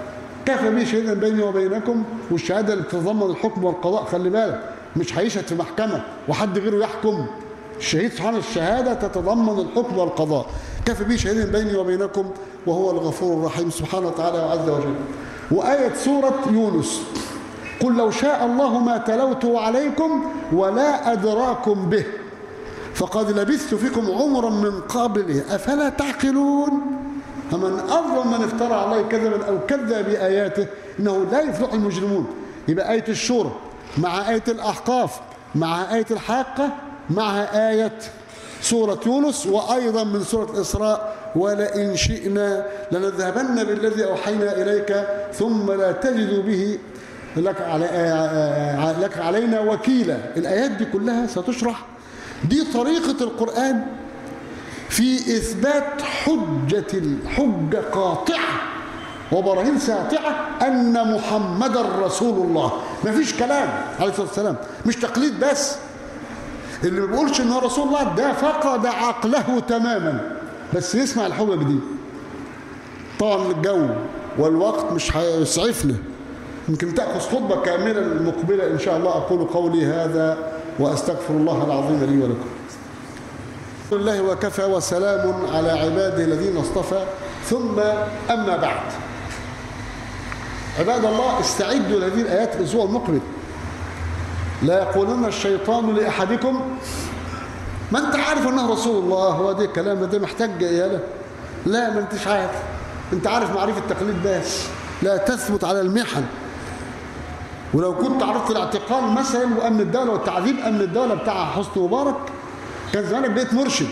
كفى به شهيدا بيني وبينكم والشهاده اللي بتتضمن الحكم والقضاء خلي بالك مش هيشهد في محكمه وحد غيره يحكم الشهيد سبحانه الشهاده تتضمن الحكم والقضاء كفى به شهيدا بيني وبينكم وهو الغفور الرحيم سبحانه وتعالى وعز وجل وايه سوره يونس قل لو شاء الله ما تلوته عليكم ولا ادراكم به فقد لبثت فيكم عمرا من قبله افلا تعقلون فمن أظلم من افترى على الله كذبا أو كذب بآياته إنه لا يفلح المجرمون يبقى آية الشورى مع آية الأحقاف مع آية الحاقة مع آية سورة يونس وأيضا من سورة الإسراء ولئن شئنا لنذهبن بالذي أوحينا إليك ثم لا تجد به لك, علي لك علينا وكيلا الآيات دي كلها ستشرح دي طريقة القرآن في إثبات حجة الحجة قاطعة وبراهين ساطعة أن محمد رسول الله ما فيش كلام عليه الصلاة والسلام مش تقليد بس اللي ما بيقولش ان هو رسول الله ده فقد عقله تماما بس يسمع الحجج دي طبعا الجو والوقت مش هيسعفنا يمكن تأخذ خطبة كاملة المقبلة إن شاء الله أقول قولي هذا وأستغفر الله العظيم لي ولكم الله وكفى وسلام على عباده الذين اصطفى ثم أما بعد عباد الله استعدوا لهذه الآيات الأسبوع المقبل لا يقولن الشيطان لأحدكم ما أنت عارف أنه رسول الله هو ده الكلام ده محتاج إياله لا ما أنتش عارف أنت عارف معرفة التقليد بس لا تثبت على المحن ولو كنت عرفت الاعتقال مثلا وأمن الدولة والتعذيب أمن الدولة بتاع حسني مبارك كان زمانك بقيت مرشد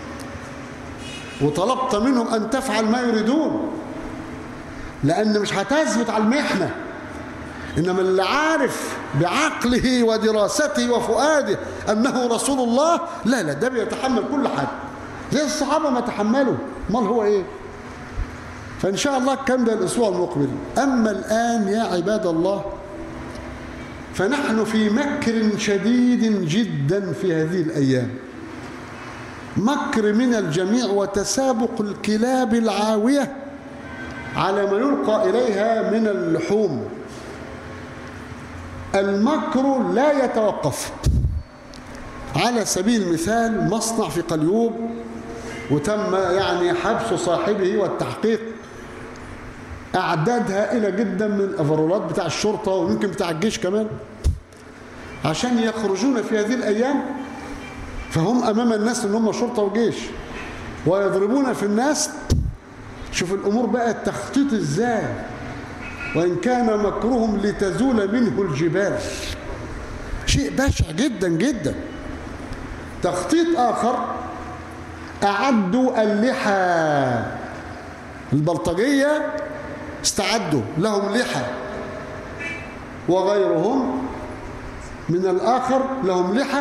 وطلبت منهم أن تفعل ما يريدون لأن مش هتثبت على المحنة إنما اللي عارف بعقله ودراسته وفؤاده أنه رسول الله لا لا ده بيتحمل كل حاجة زي الصحابة ما تحملوا امال هو إيه فإن شاء الله كم ده الأسبوع المقبل أما الآن يا عباد الله فنحن في مكر شديد جدا في هذه الأيام مكر من الجميع وتسابق الكلاب العاوية على ما يلقى إليها من اللحوم المكر لا يتوقف على سبيل المثال مصنع في قليوب وتم يعني حبس صاحبه والتحقيق أعداد هائلة جدا من الأفرولات بتاع الشرطة ويمكن بتاع الجيش كمان عشان يخرجون في هذه الأيام فهم أمام الناس إن هم شرطة وجيش ويضربون في الناس شوف الأمور بقى التخطيط إزاي وإن كان مكرهم لتزول منه الجبال شيء بشع جدا جدا تخطيط آخر أعدوا اللحى البلطجية استعدوا لهم لحى وغيرهم من الآخر لهم لحى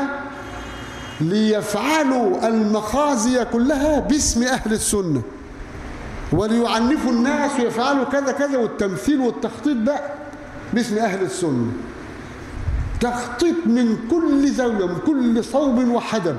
ليفعلوا المخازي كلها باسم أهل السنة وليعنفوا الناس ويفعلوا كذا كذا والتمثيل والتخطيط ده باسم أهل السنة تخطيط من كل زاوية من كل صوب وحدب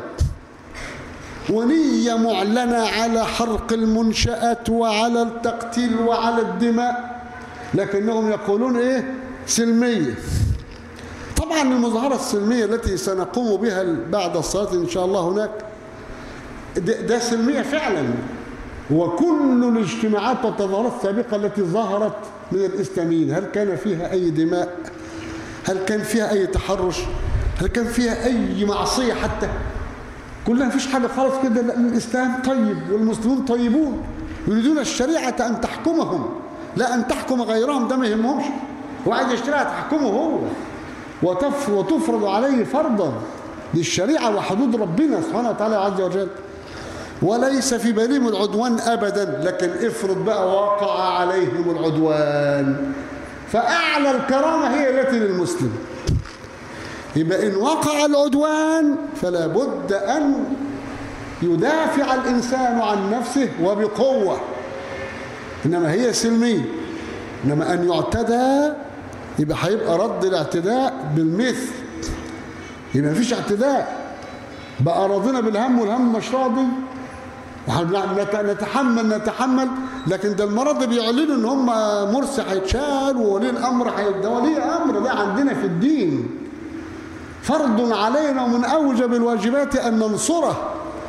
ونية معلنة على حرق المنشآت وعلى التقتيل وعلى الدماء لكنهم يقولون ايه سلمية طبعا المظاهرة السلمية التي سنقوم بها بعد الصلاة إن شاء الله هناك ده, ده سلمية فعلا وكل الاجتماعات والتظاهرات السابقة التي ظهرت من الإسلاميين هل كان فيها أي دماء هل كان فيها أي تحرش هل كان فيها أي معصية حتى كلها مفيش حاجة خالص كده الإسلام طيب والمسلمون طيبون يريدون الشريعة أن تحكمهم لا أن تحكم غيرهم ده ما يهمهمش وعايز الشريعة تحكمه هو وتفرض عليه فرضا للشريعة وحدود ربنا سبحانه وتعالى عز وجل وليس في بالهم العدوان أبدا لكن افرض بقى وقع عليهم العدوان فأعلى الكرامة هي التي للمسلم يبقى إن وقع العدوان فلا بد أن يدافع الإنسان عن نفسه وبقوة إنما هي سلمية إنما أن يعتدى يبقى هيبقى رد الاعتداء بالمثل يبقى مفيش اعتداء بقى راضينا بالهم والهم مش راضي نتحمل نتحمل لكن ده المرض بيعلنوا ان هم مرسي هيتشال وولي الامر هيبقى ولي امر ده عندنا في الدين فرض علينا ومن اوجب الواجبات ان ننصره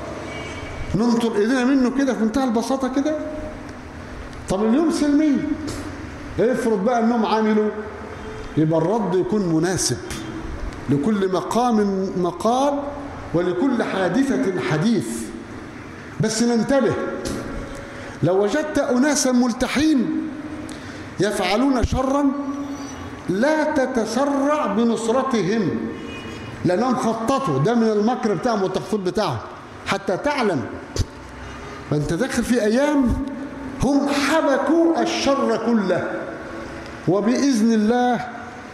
ننطر ايدينا منه كده في منتهى البساطه كده طب اليوم سلمي افرض بقى انهم عملوا يبقى الرد يكون مناسب لكل مقام مقال ولكل حادثة حديث بس ننتبه لو وجدت أناسا ملتحين يفعلون شرا لا تتسرع بنصرتهم لأنهم خططوا ده من المكر بتاعهم والتخطيط بتاعهم حتى تعلم فأنت داخل في أيام هم حبكوا الشر كله وبإذن الله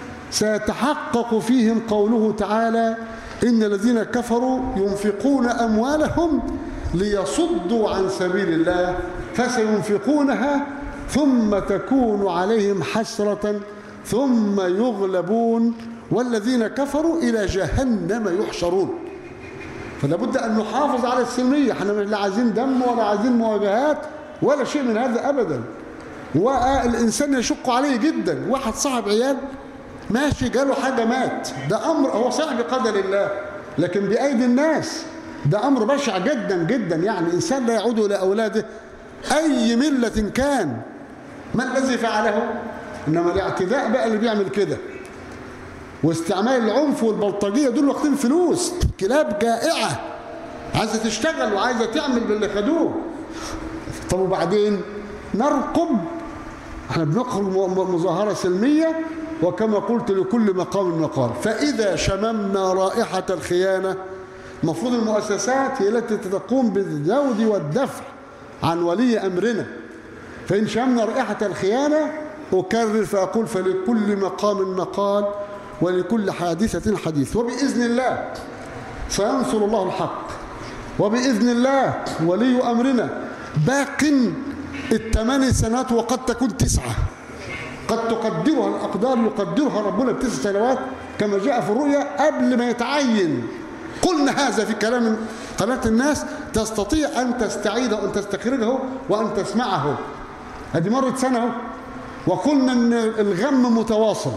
سيتحقق فيهم قوله تعالى إن الذين كفروا ينفقون أموالهم ليصدوا عن سبيل الله فسينفقونها ثم تكون عليهم حسرة ثم يغلبون والذين كفروا إلى جهنم يحشرون فلا بد أن نحافظ على السلمية احنا لا عايزين دم ولا عايزين مواجهات ولا شيء من هذا أبدا والإنسان يشق عليه جدا واحد صاحب عيال ماشي جاله حاجة مات ده أمر هو صعب بقدر الله لكن بأيدي الناس ده أمر بشع جدا جدا يعني إنسان لا يعود إلى أولاده أي ملة كان ما الذي فعله إنما الاعتداء بقى اللي بيعمل كده واستعمال العنف والبلطجية دول واخدين فلوس كلاب جائعة عايزة تشتغل وعايزة تعمل باللي خدوه طب وبعدين نرقب احنا بنخرج مظاهرة سلمية وكما قلت لكل مقام مقال فإذا شممنا رائحة الخيانة مفروض المؤسسات هي التي تقوم بالزود والدفع عن ولي أمرنا فإن شممنا رائحة الخيانة أكرر فأقول فلكل مقام مقال ولكل حادثة حديث وبإذن الله سينصر الله الحق وبإذن الله ولي أمرنا باق الثمان سنوات وقد تكون تسعة قد تقدرها الأقدار يقدرها ربنا بتسع سنوات كما جاء في الرؤيا قبل ما يتعين قلنا هذا في كلام قناة الناس تستطيع أن تستعيده وأن تستخرجه وأن تسمعه هذه مرت سنة وقلنا أن الغم متواصل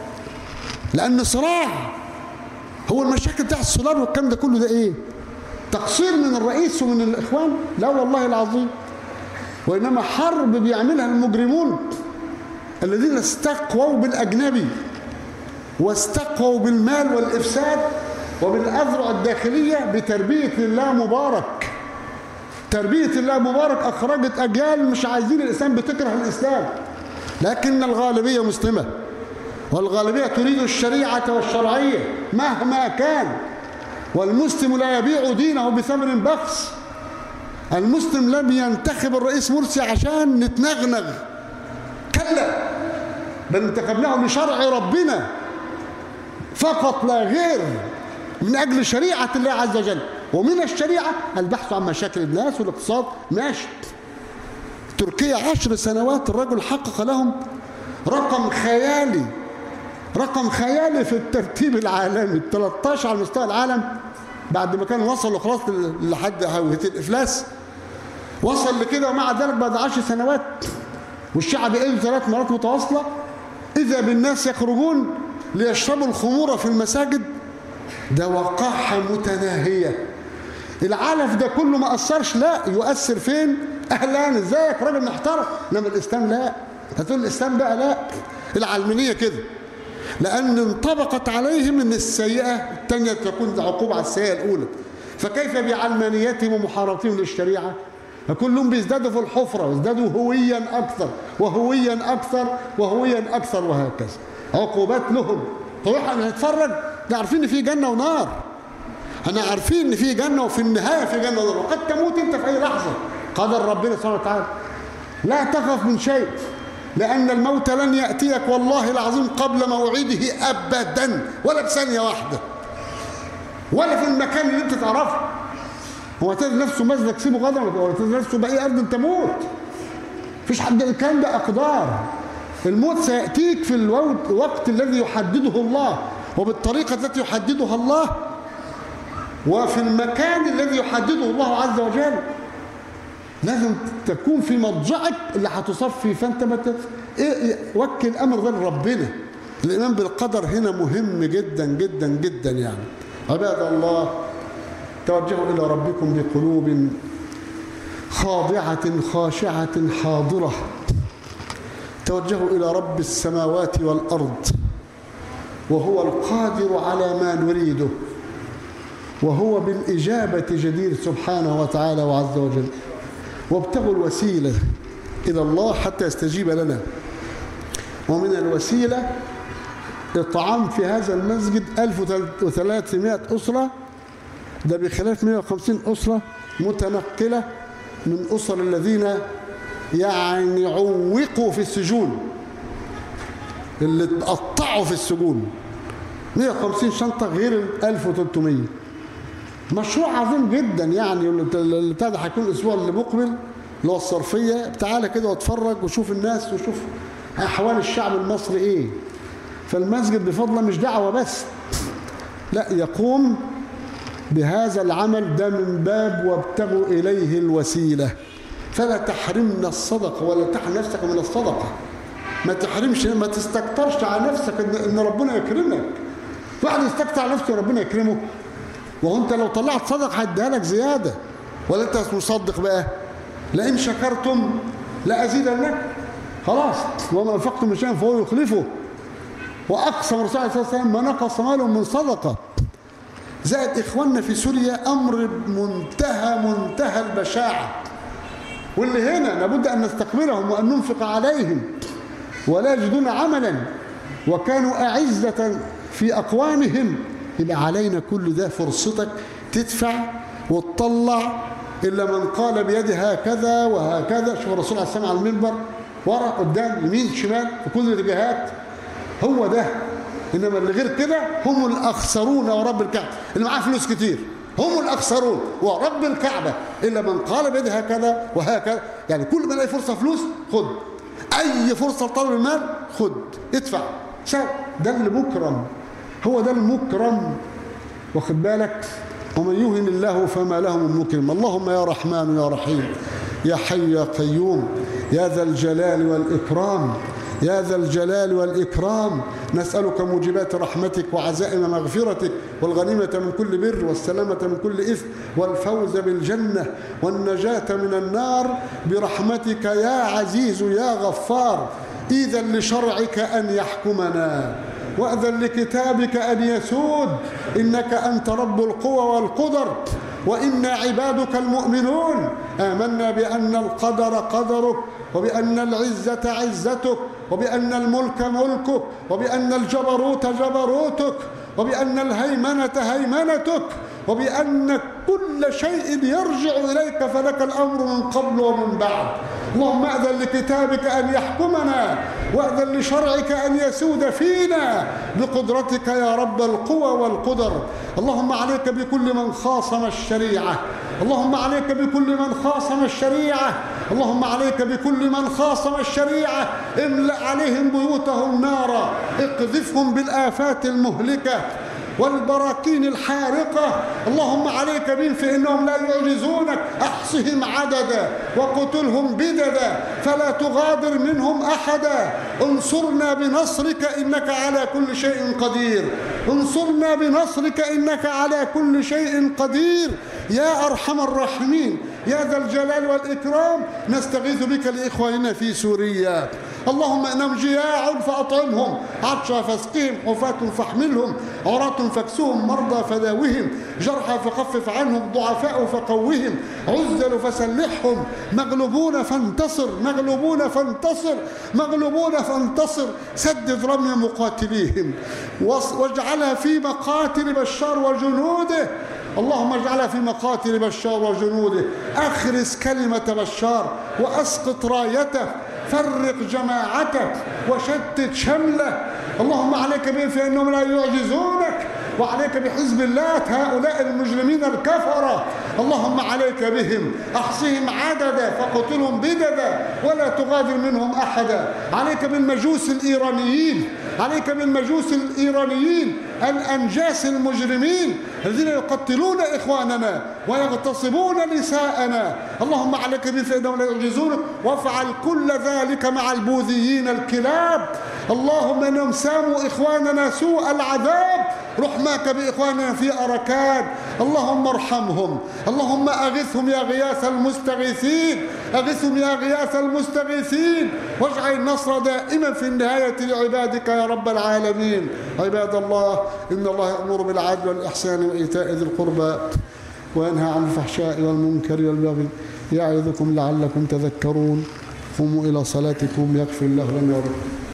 لأن صراع هو المشاكل بتاع السولار والكلام ده كله ده إيه تقصير من الرئيس ومن الإخوان لا والله العظيم وإنما حرب بيعملها المجرمون الذين استقووا بالأجنبي واستقووا بالمال والإفساد وبالأذرع الداخلية بتربية الله مبارك تربية الله مبارك أخرجت أجيال مش عايزين الإسلام بتكره الإسلام لكن الغالبية مسلمة والغالبية تريد الشريعة والشرعية مهما كان والمسلم لا يبيع دينه بثمن بخس المسلم لم ينتخب الرئيس مرسي عشان نتنغنغ كلا بل انتخبناه لشرع ربنا فقط لا غير من أجل شريعة الله عز وجل ومن الشريعة البحث عن مشاكل الناس والاقتصاد ماشي تركيا عشر سنوات الرجل حقق لهم رقم خيالي رقم خيالي في الترتيب العالمي 13 على مستوى العالم بعد ما كانوا وصلوا خلاص لحد هوية الإفلاس وصل لكده ومع ذلك بعد عشر سنوات والشعب قل ثلاث مرات متواصلة إذا بالناس يخرجون ليشربوا الخمور في المساجد ده وقاحة متناهية العلف ده كله ما أثرش لا يؤثر فين أهلا ازيك راجل محترم إنما الإسلام لا هتقول الإسلام بقى لا العلمانية كده لأن انطبقت عليهم أن السيئة الثانية تكون عقوبة على السيئة الأولى فكيف بعلمانيتهم ومحاربتهم للشريعة كلهم بيزدادوا في الحفرة يزدادوا هويا أكثر وهويا أكثر وهويا أكثر وهكذا عقوبات لهم طب احنا هنتفرج احنا عارفين ان في جنة ونار احنا عارفين ان في جنة وفي النهاية في جنة ونار وقد تموت انت في اي لحظة قدر ربنا سبحانه وتعالى لا تخف من شيء لأن الموت لن يأتيك والله العظيم قبل موعده أبدا ولا بثانية واحدة ولا في المكان اللي انت تعرفه هو تجد نفسه مسلك سيبه غدا ولا تجد نفسه بأي أرض تموت فيش حد الكلام ده أقدار الموت سيأتيك في الوقت الذي يحدده الله وبالطريقة التي يحددها الله وفي المكان الذي يحدده الله عز وجل لازم تكون في مضجعك اللي هتصفي فانت ما ت... إيه وكل الامر ده لربنا الايمان بالقدر هنا مهم جدا جدا جدا يعني عباد الله توجهوا الى ربكم بقلوب خاضعه خاشعه حاضره توجهوا الى رب السماوات والارض وهو القادر على ما نريده وهو بالإجابة جدير سبحانه وتعالى وعز وجل وابتغوا الوسيلة إلى الله حتى يستجيب لنا ومن الوسيلة إطعام في هذا المسجد 1300 أسرة ده بخلاف 150 أسرة متنقلة من أسر الذين يعني عوقوا في السجون اللي اتقطعوا في السجون 150 شنطة غير ال 1300 مشروع عظيم جدا يعني اللي بتاع ده هيكون الاسبوع اللي مقبل اللي هو الصرفيه تعالى كده واتفرج وشوف الناس وشوف احوال الشعب المصري ايه فالمسجد بفضله مش دعوه بس لا يقوم بهذا العمل ده من باب وابتغوا اليه الوسيله فلا تحرمنا الصدقه ولا تحرم نفسك من الصدقه ما تحرمش ما تستكترش على نفسك ان ربنا يكرمك واحد يستكتر على نفسه ربنا يكرمه وهو انت لو طلعت صدق هيديها لك زياده ولا انت مصدق بقى لئن شكرتم لازيدنك خلاص وما انفقتم من شيء فهو يخلفه واقسم الرسول عليه الصلاه والسلام ما نقص مال من صدقه زائد اخواننا في سوريا امر منتهى منتهى البشاعه واللي هنا لابد ان نستقبلهم وان ننفق عليهم ولا يجدون عملا وكانوا اعزه في اقوامهم يبقى علينا كل ده فرصتك تدفع وتطلع إلا من قال بيده هكذا وهكذا شوف الرسول عليه السلام على المنبر ورا قدام يمين شمال في كل الاتجاهات هو ده إنما اللي غير كده هم الأخسرون ورب الكعبة اللي معاه فلوس كتير هم الأخسرون ورب الكعبة إلا من قال بيده هكذا وهكذا يعني كل ما يلاقي فرصة فلوس خد أي فرصة لطلب المال خد ادفع ده اللي مكرم هو ده المكرم واخد بالك ومن يهن الله فما له من مكرم اللهم يا رحمن يا رحيم يا حي يا قيوم يا ذا الجلال والإكرام يا ذا الجلال والإكرام نسألك موجبات رحمتك وعزائم مغفرتك والغنيمة من كل بر والسلامة من كل إثم والفوز بالجنة والنجاة من النار برحمتك يا عزيز يا غفار إذا لشرعك أن يحكمنا وأذن لكتابك أن يسود إنك أنت رب القوى والقدر وإنا عبادك المؤمنون آمنا بأن القدر قدرك وبأن العزة عزتك وبأن الملك ملكك وبأن الجبروت جبروتك وبأن الهيمنة هيمنتك وبأن كل شيء يرجع إليك فلك الأمر من قبل ومن بعد اللهم أذن لكتابك أن يحكمنا وأذن لشرعك أن يسود فينا بقدرتك يا رب القوى والقدر اللهم عليك بكل من خاصم الشريعة اللهم عليك بكل من خاصم الشريعة اللهم عليك بكل من خاصم الشريعة املأ عليهم بيوتهم نارا اقذفهم بالآفات المهلكة والبراكين الحارقة اللهم عليك بهم فإنهم لا يعجزونك أحصهم عددا وقتلهم بددا فلا تغادر منهم أحدا انصرنا بنصرك إنك على كل شيء قدير انصرنا بنصرك إنك على كل شيء قدير يا أرحم الراحمين يا ذا الجلال والإكرام نستغيث بك لإخواننا في سوريا اللهم انهم جياع فاطعمهم عطشا فاسقهم حفاة فاحملهم عراة فاكسوهم مرضى فداوهم جرحى فخفف عنهم ضعفاء فقوهم عزل فسلحهم مغلوبون فانتصر مغلوبون فانتصر مغلوبون فانتصر سدد رمي مقاتليهم واجعلها في مقاتل بشار وجنوده اللهم اجعلها في مقاتل بشار وجنوده اخرس كلمة بشار واسقط رايته فرق جماعتك وشتت شمله اللهم عليك بهم فإنهم لا يعجزونك وعليك بحزب الله هؤلاء المجرمين الكفرة اللهم عليك بهم أحصهم عددا فقتلهم بددا ولا تغادر منهم أحدا عليك بالمجوس الإيرانيين عليك بالمجوس الإيرانيين الأنجاس المجرمين الذين يقتلون إخواننا ويغتصبون نساءنا اللهم عليك بهم فإنهم لا يعجزون وافعل كل ذلك مع البوذيين الكلاب اللهم إنهم ساموا إخواننا سوء العذاب رحماك بإخواننا في أركان اللهم ارحمهم اللهم أغثهم يا غياث المستغيثين أغثهم يا غياث المستغيثين واجعل النصر دائما في النهاية لعبادك يا رب العالمين عباد الله إن الله يأمر بالعدل والإحسان وإيتاء ذي القربى وينهى عن الفحشاء والمنكر والبغي يعظكم لعلكم تذكرون قوموا إلى صلاتكم يغفر الله لنا ولكم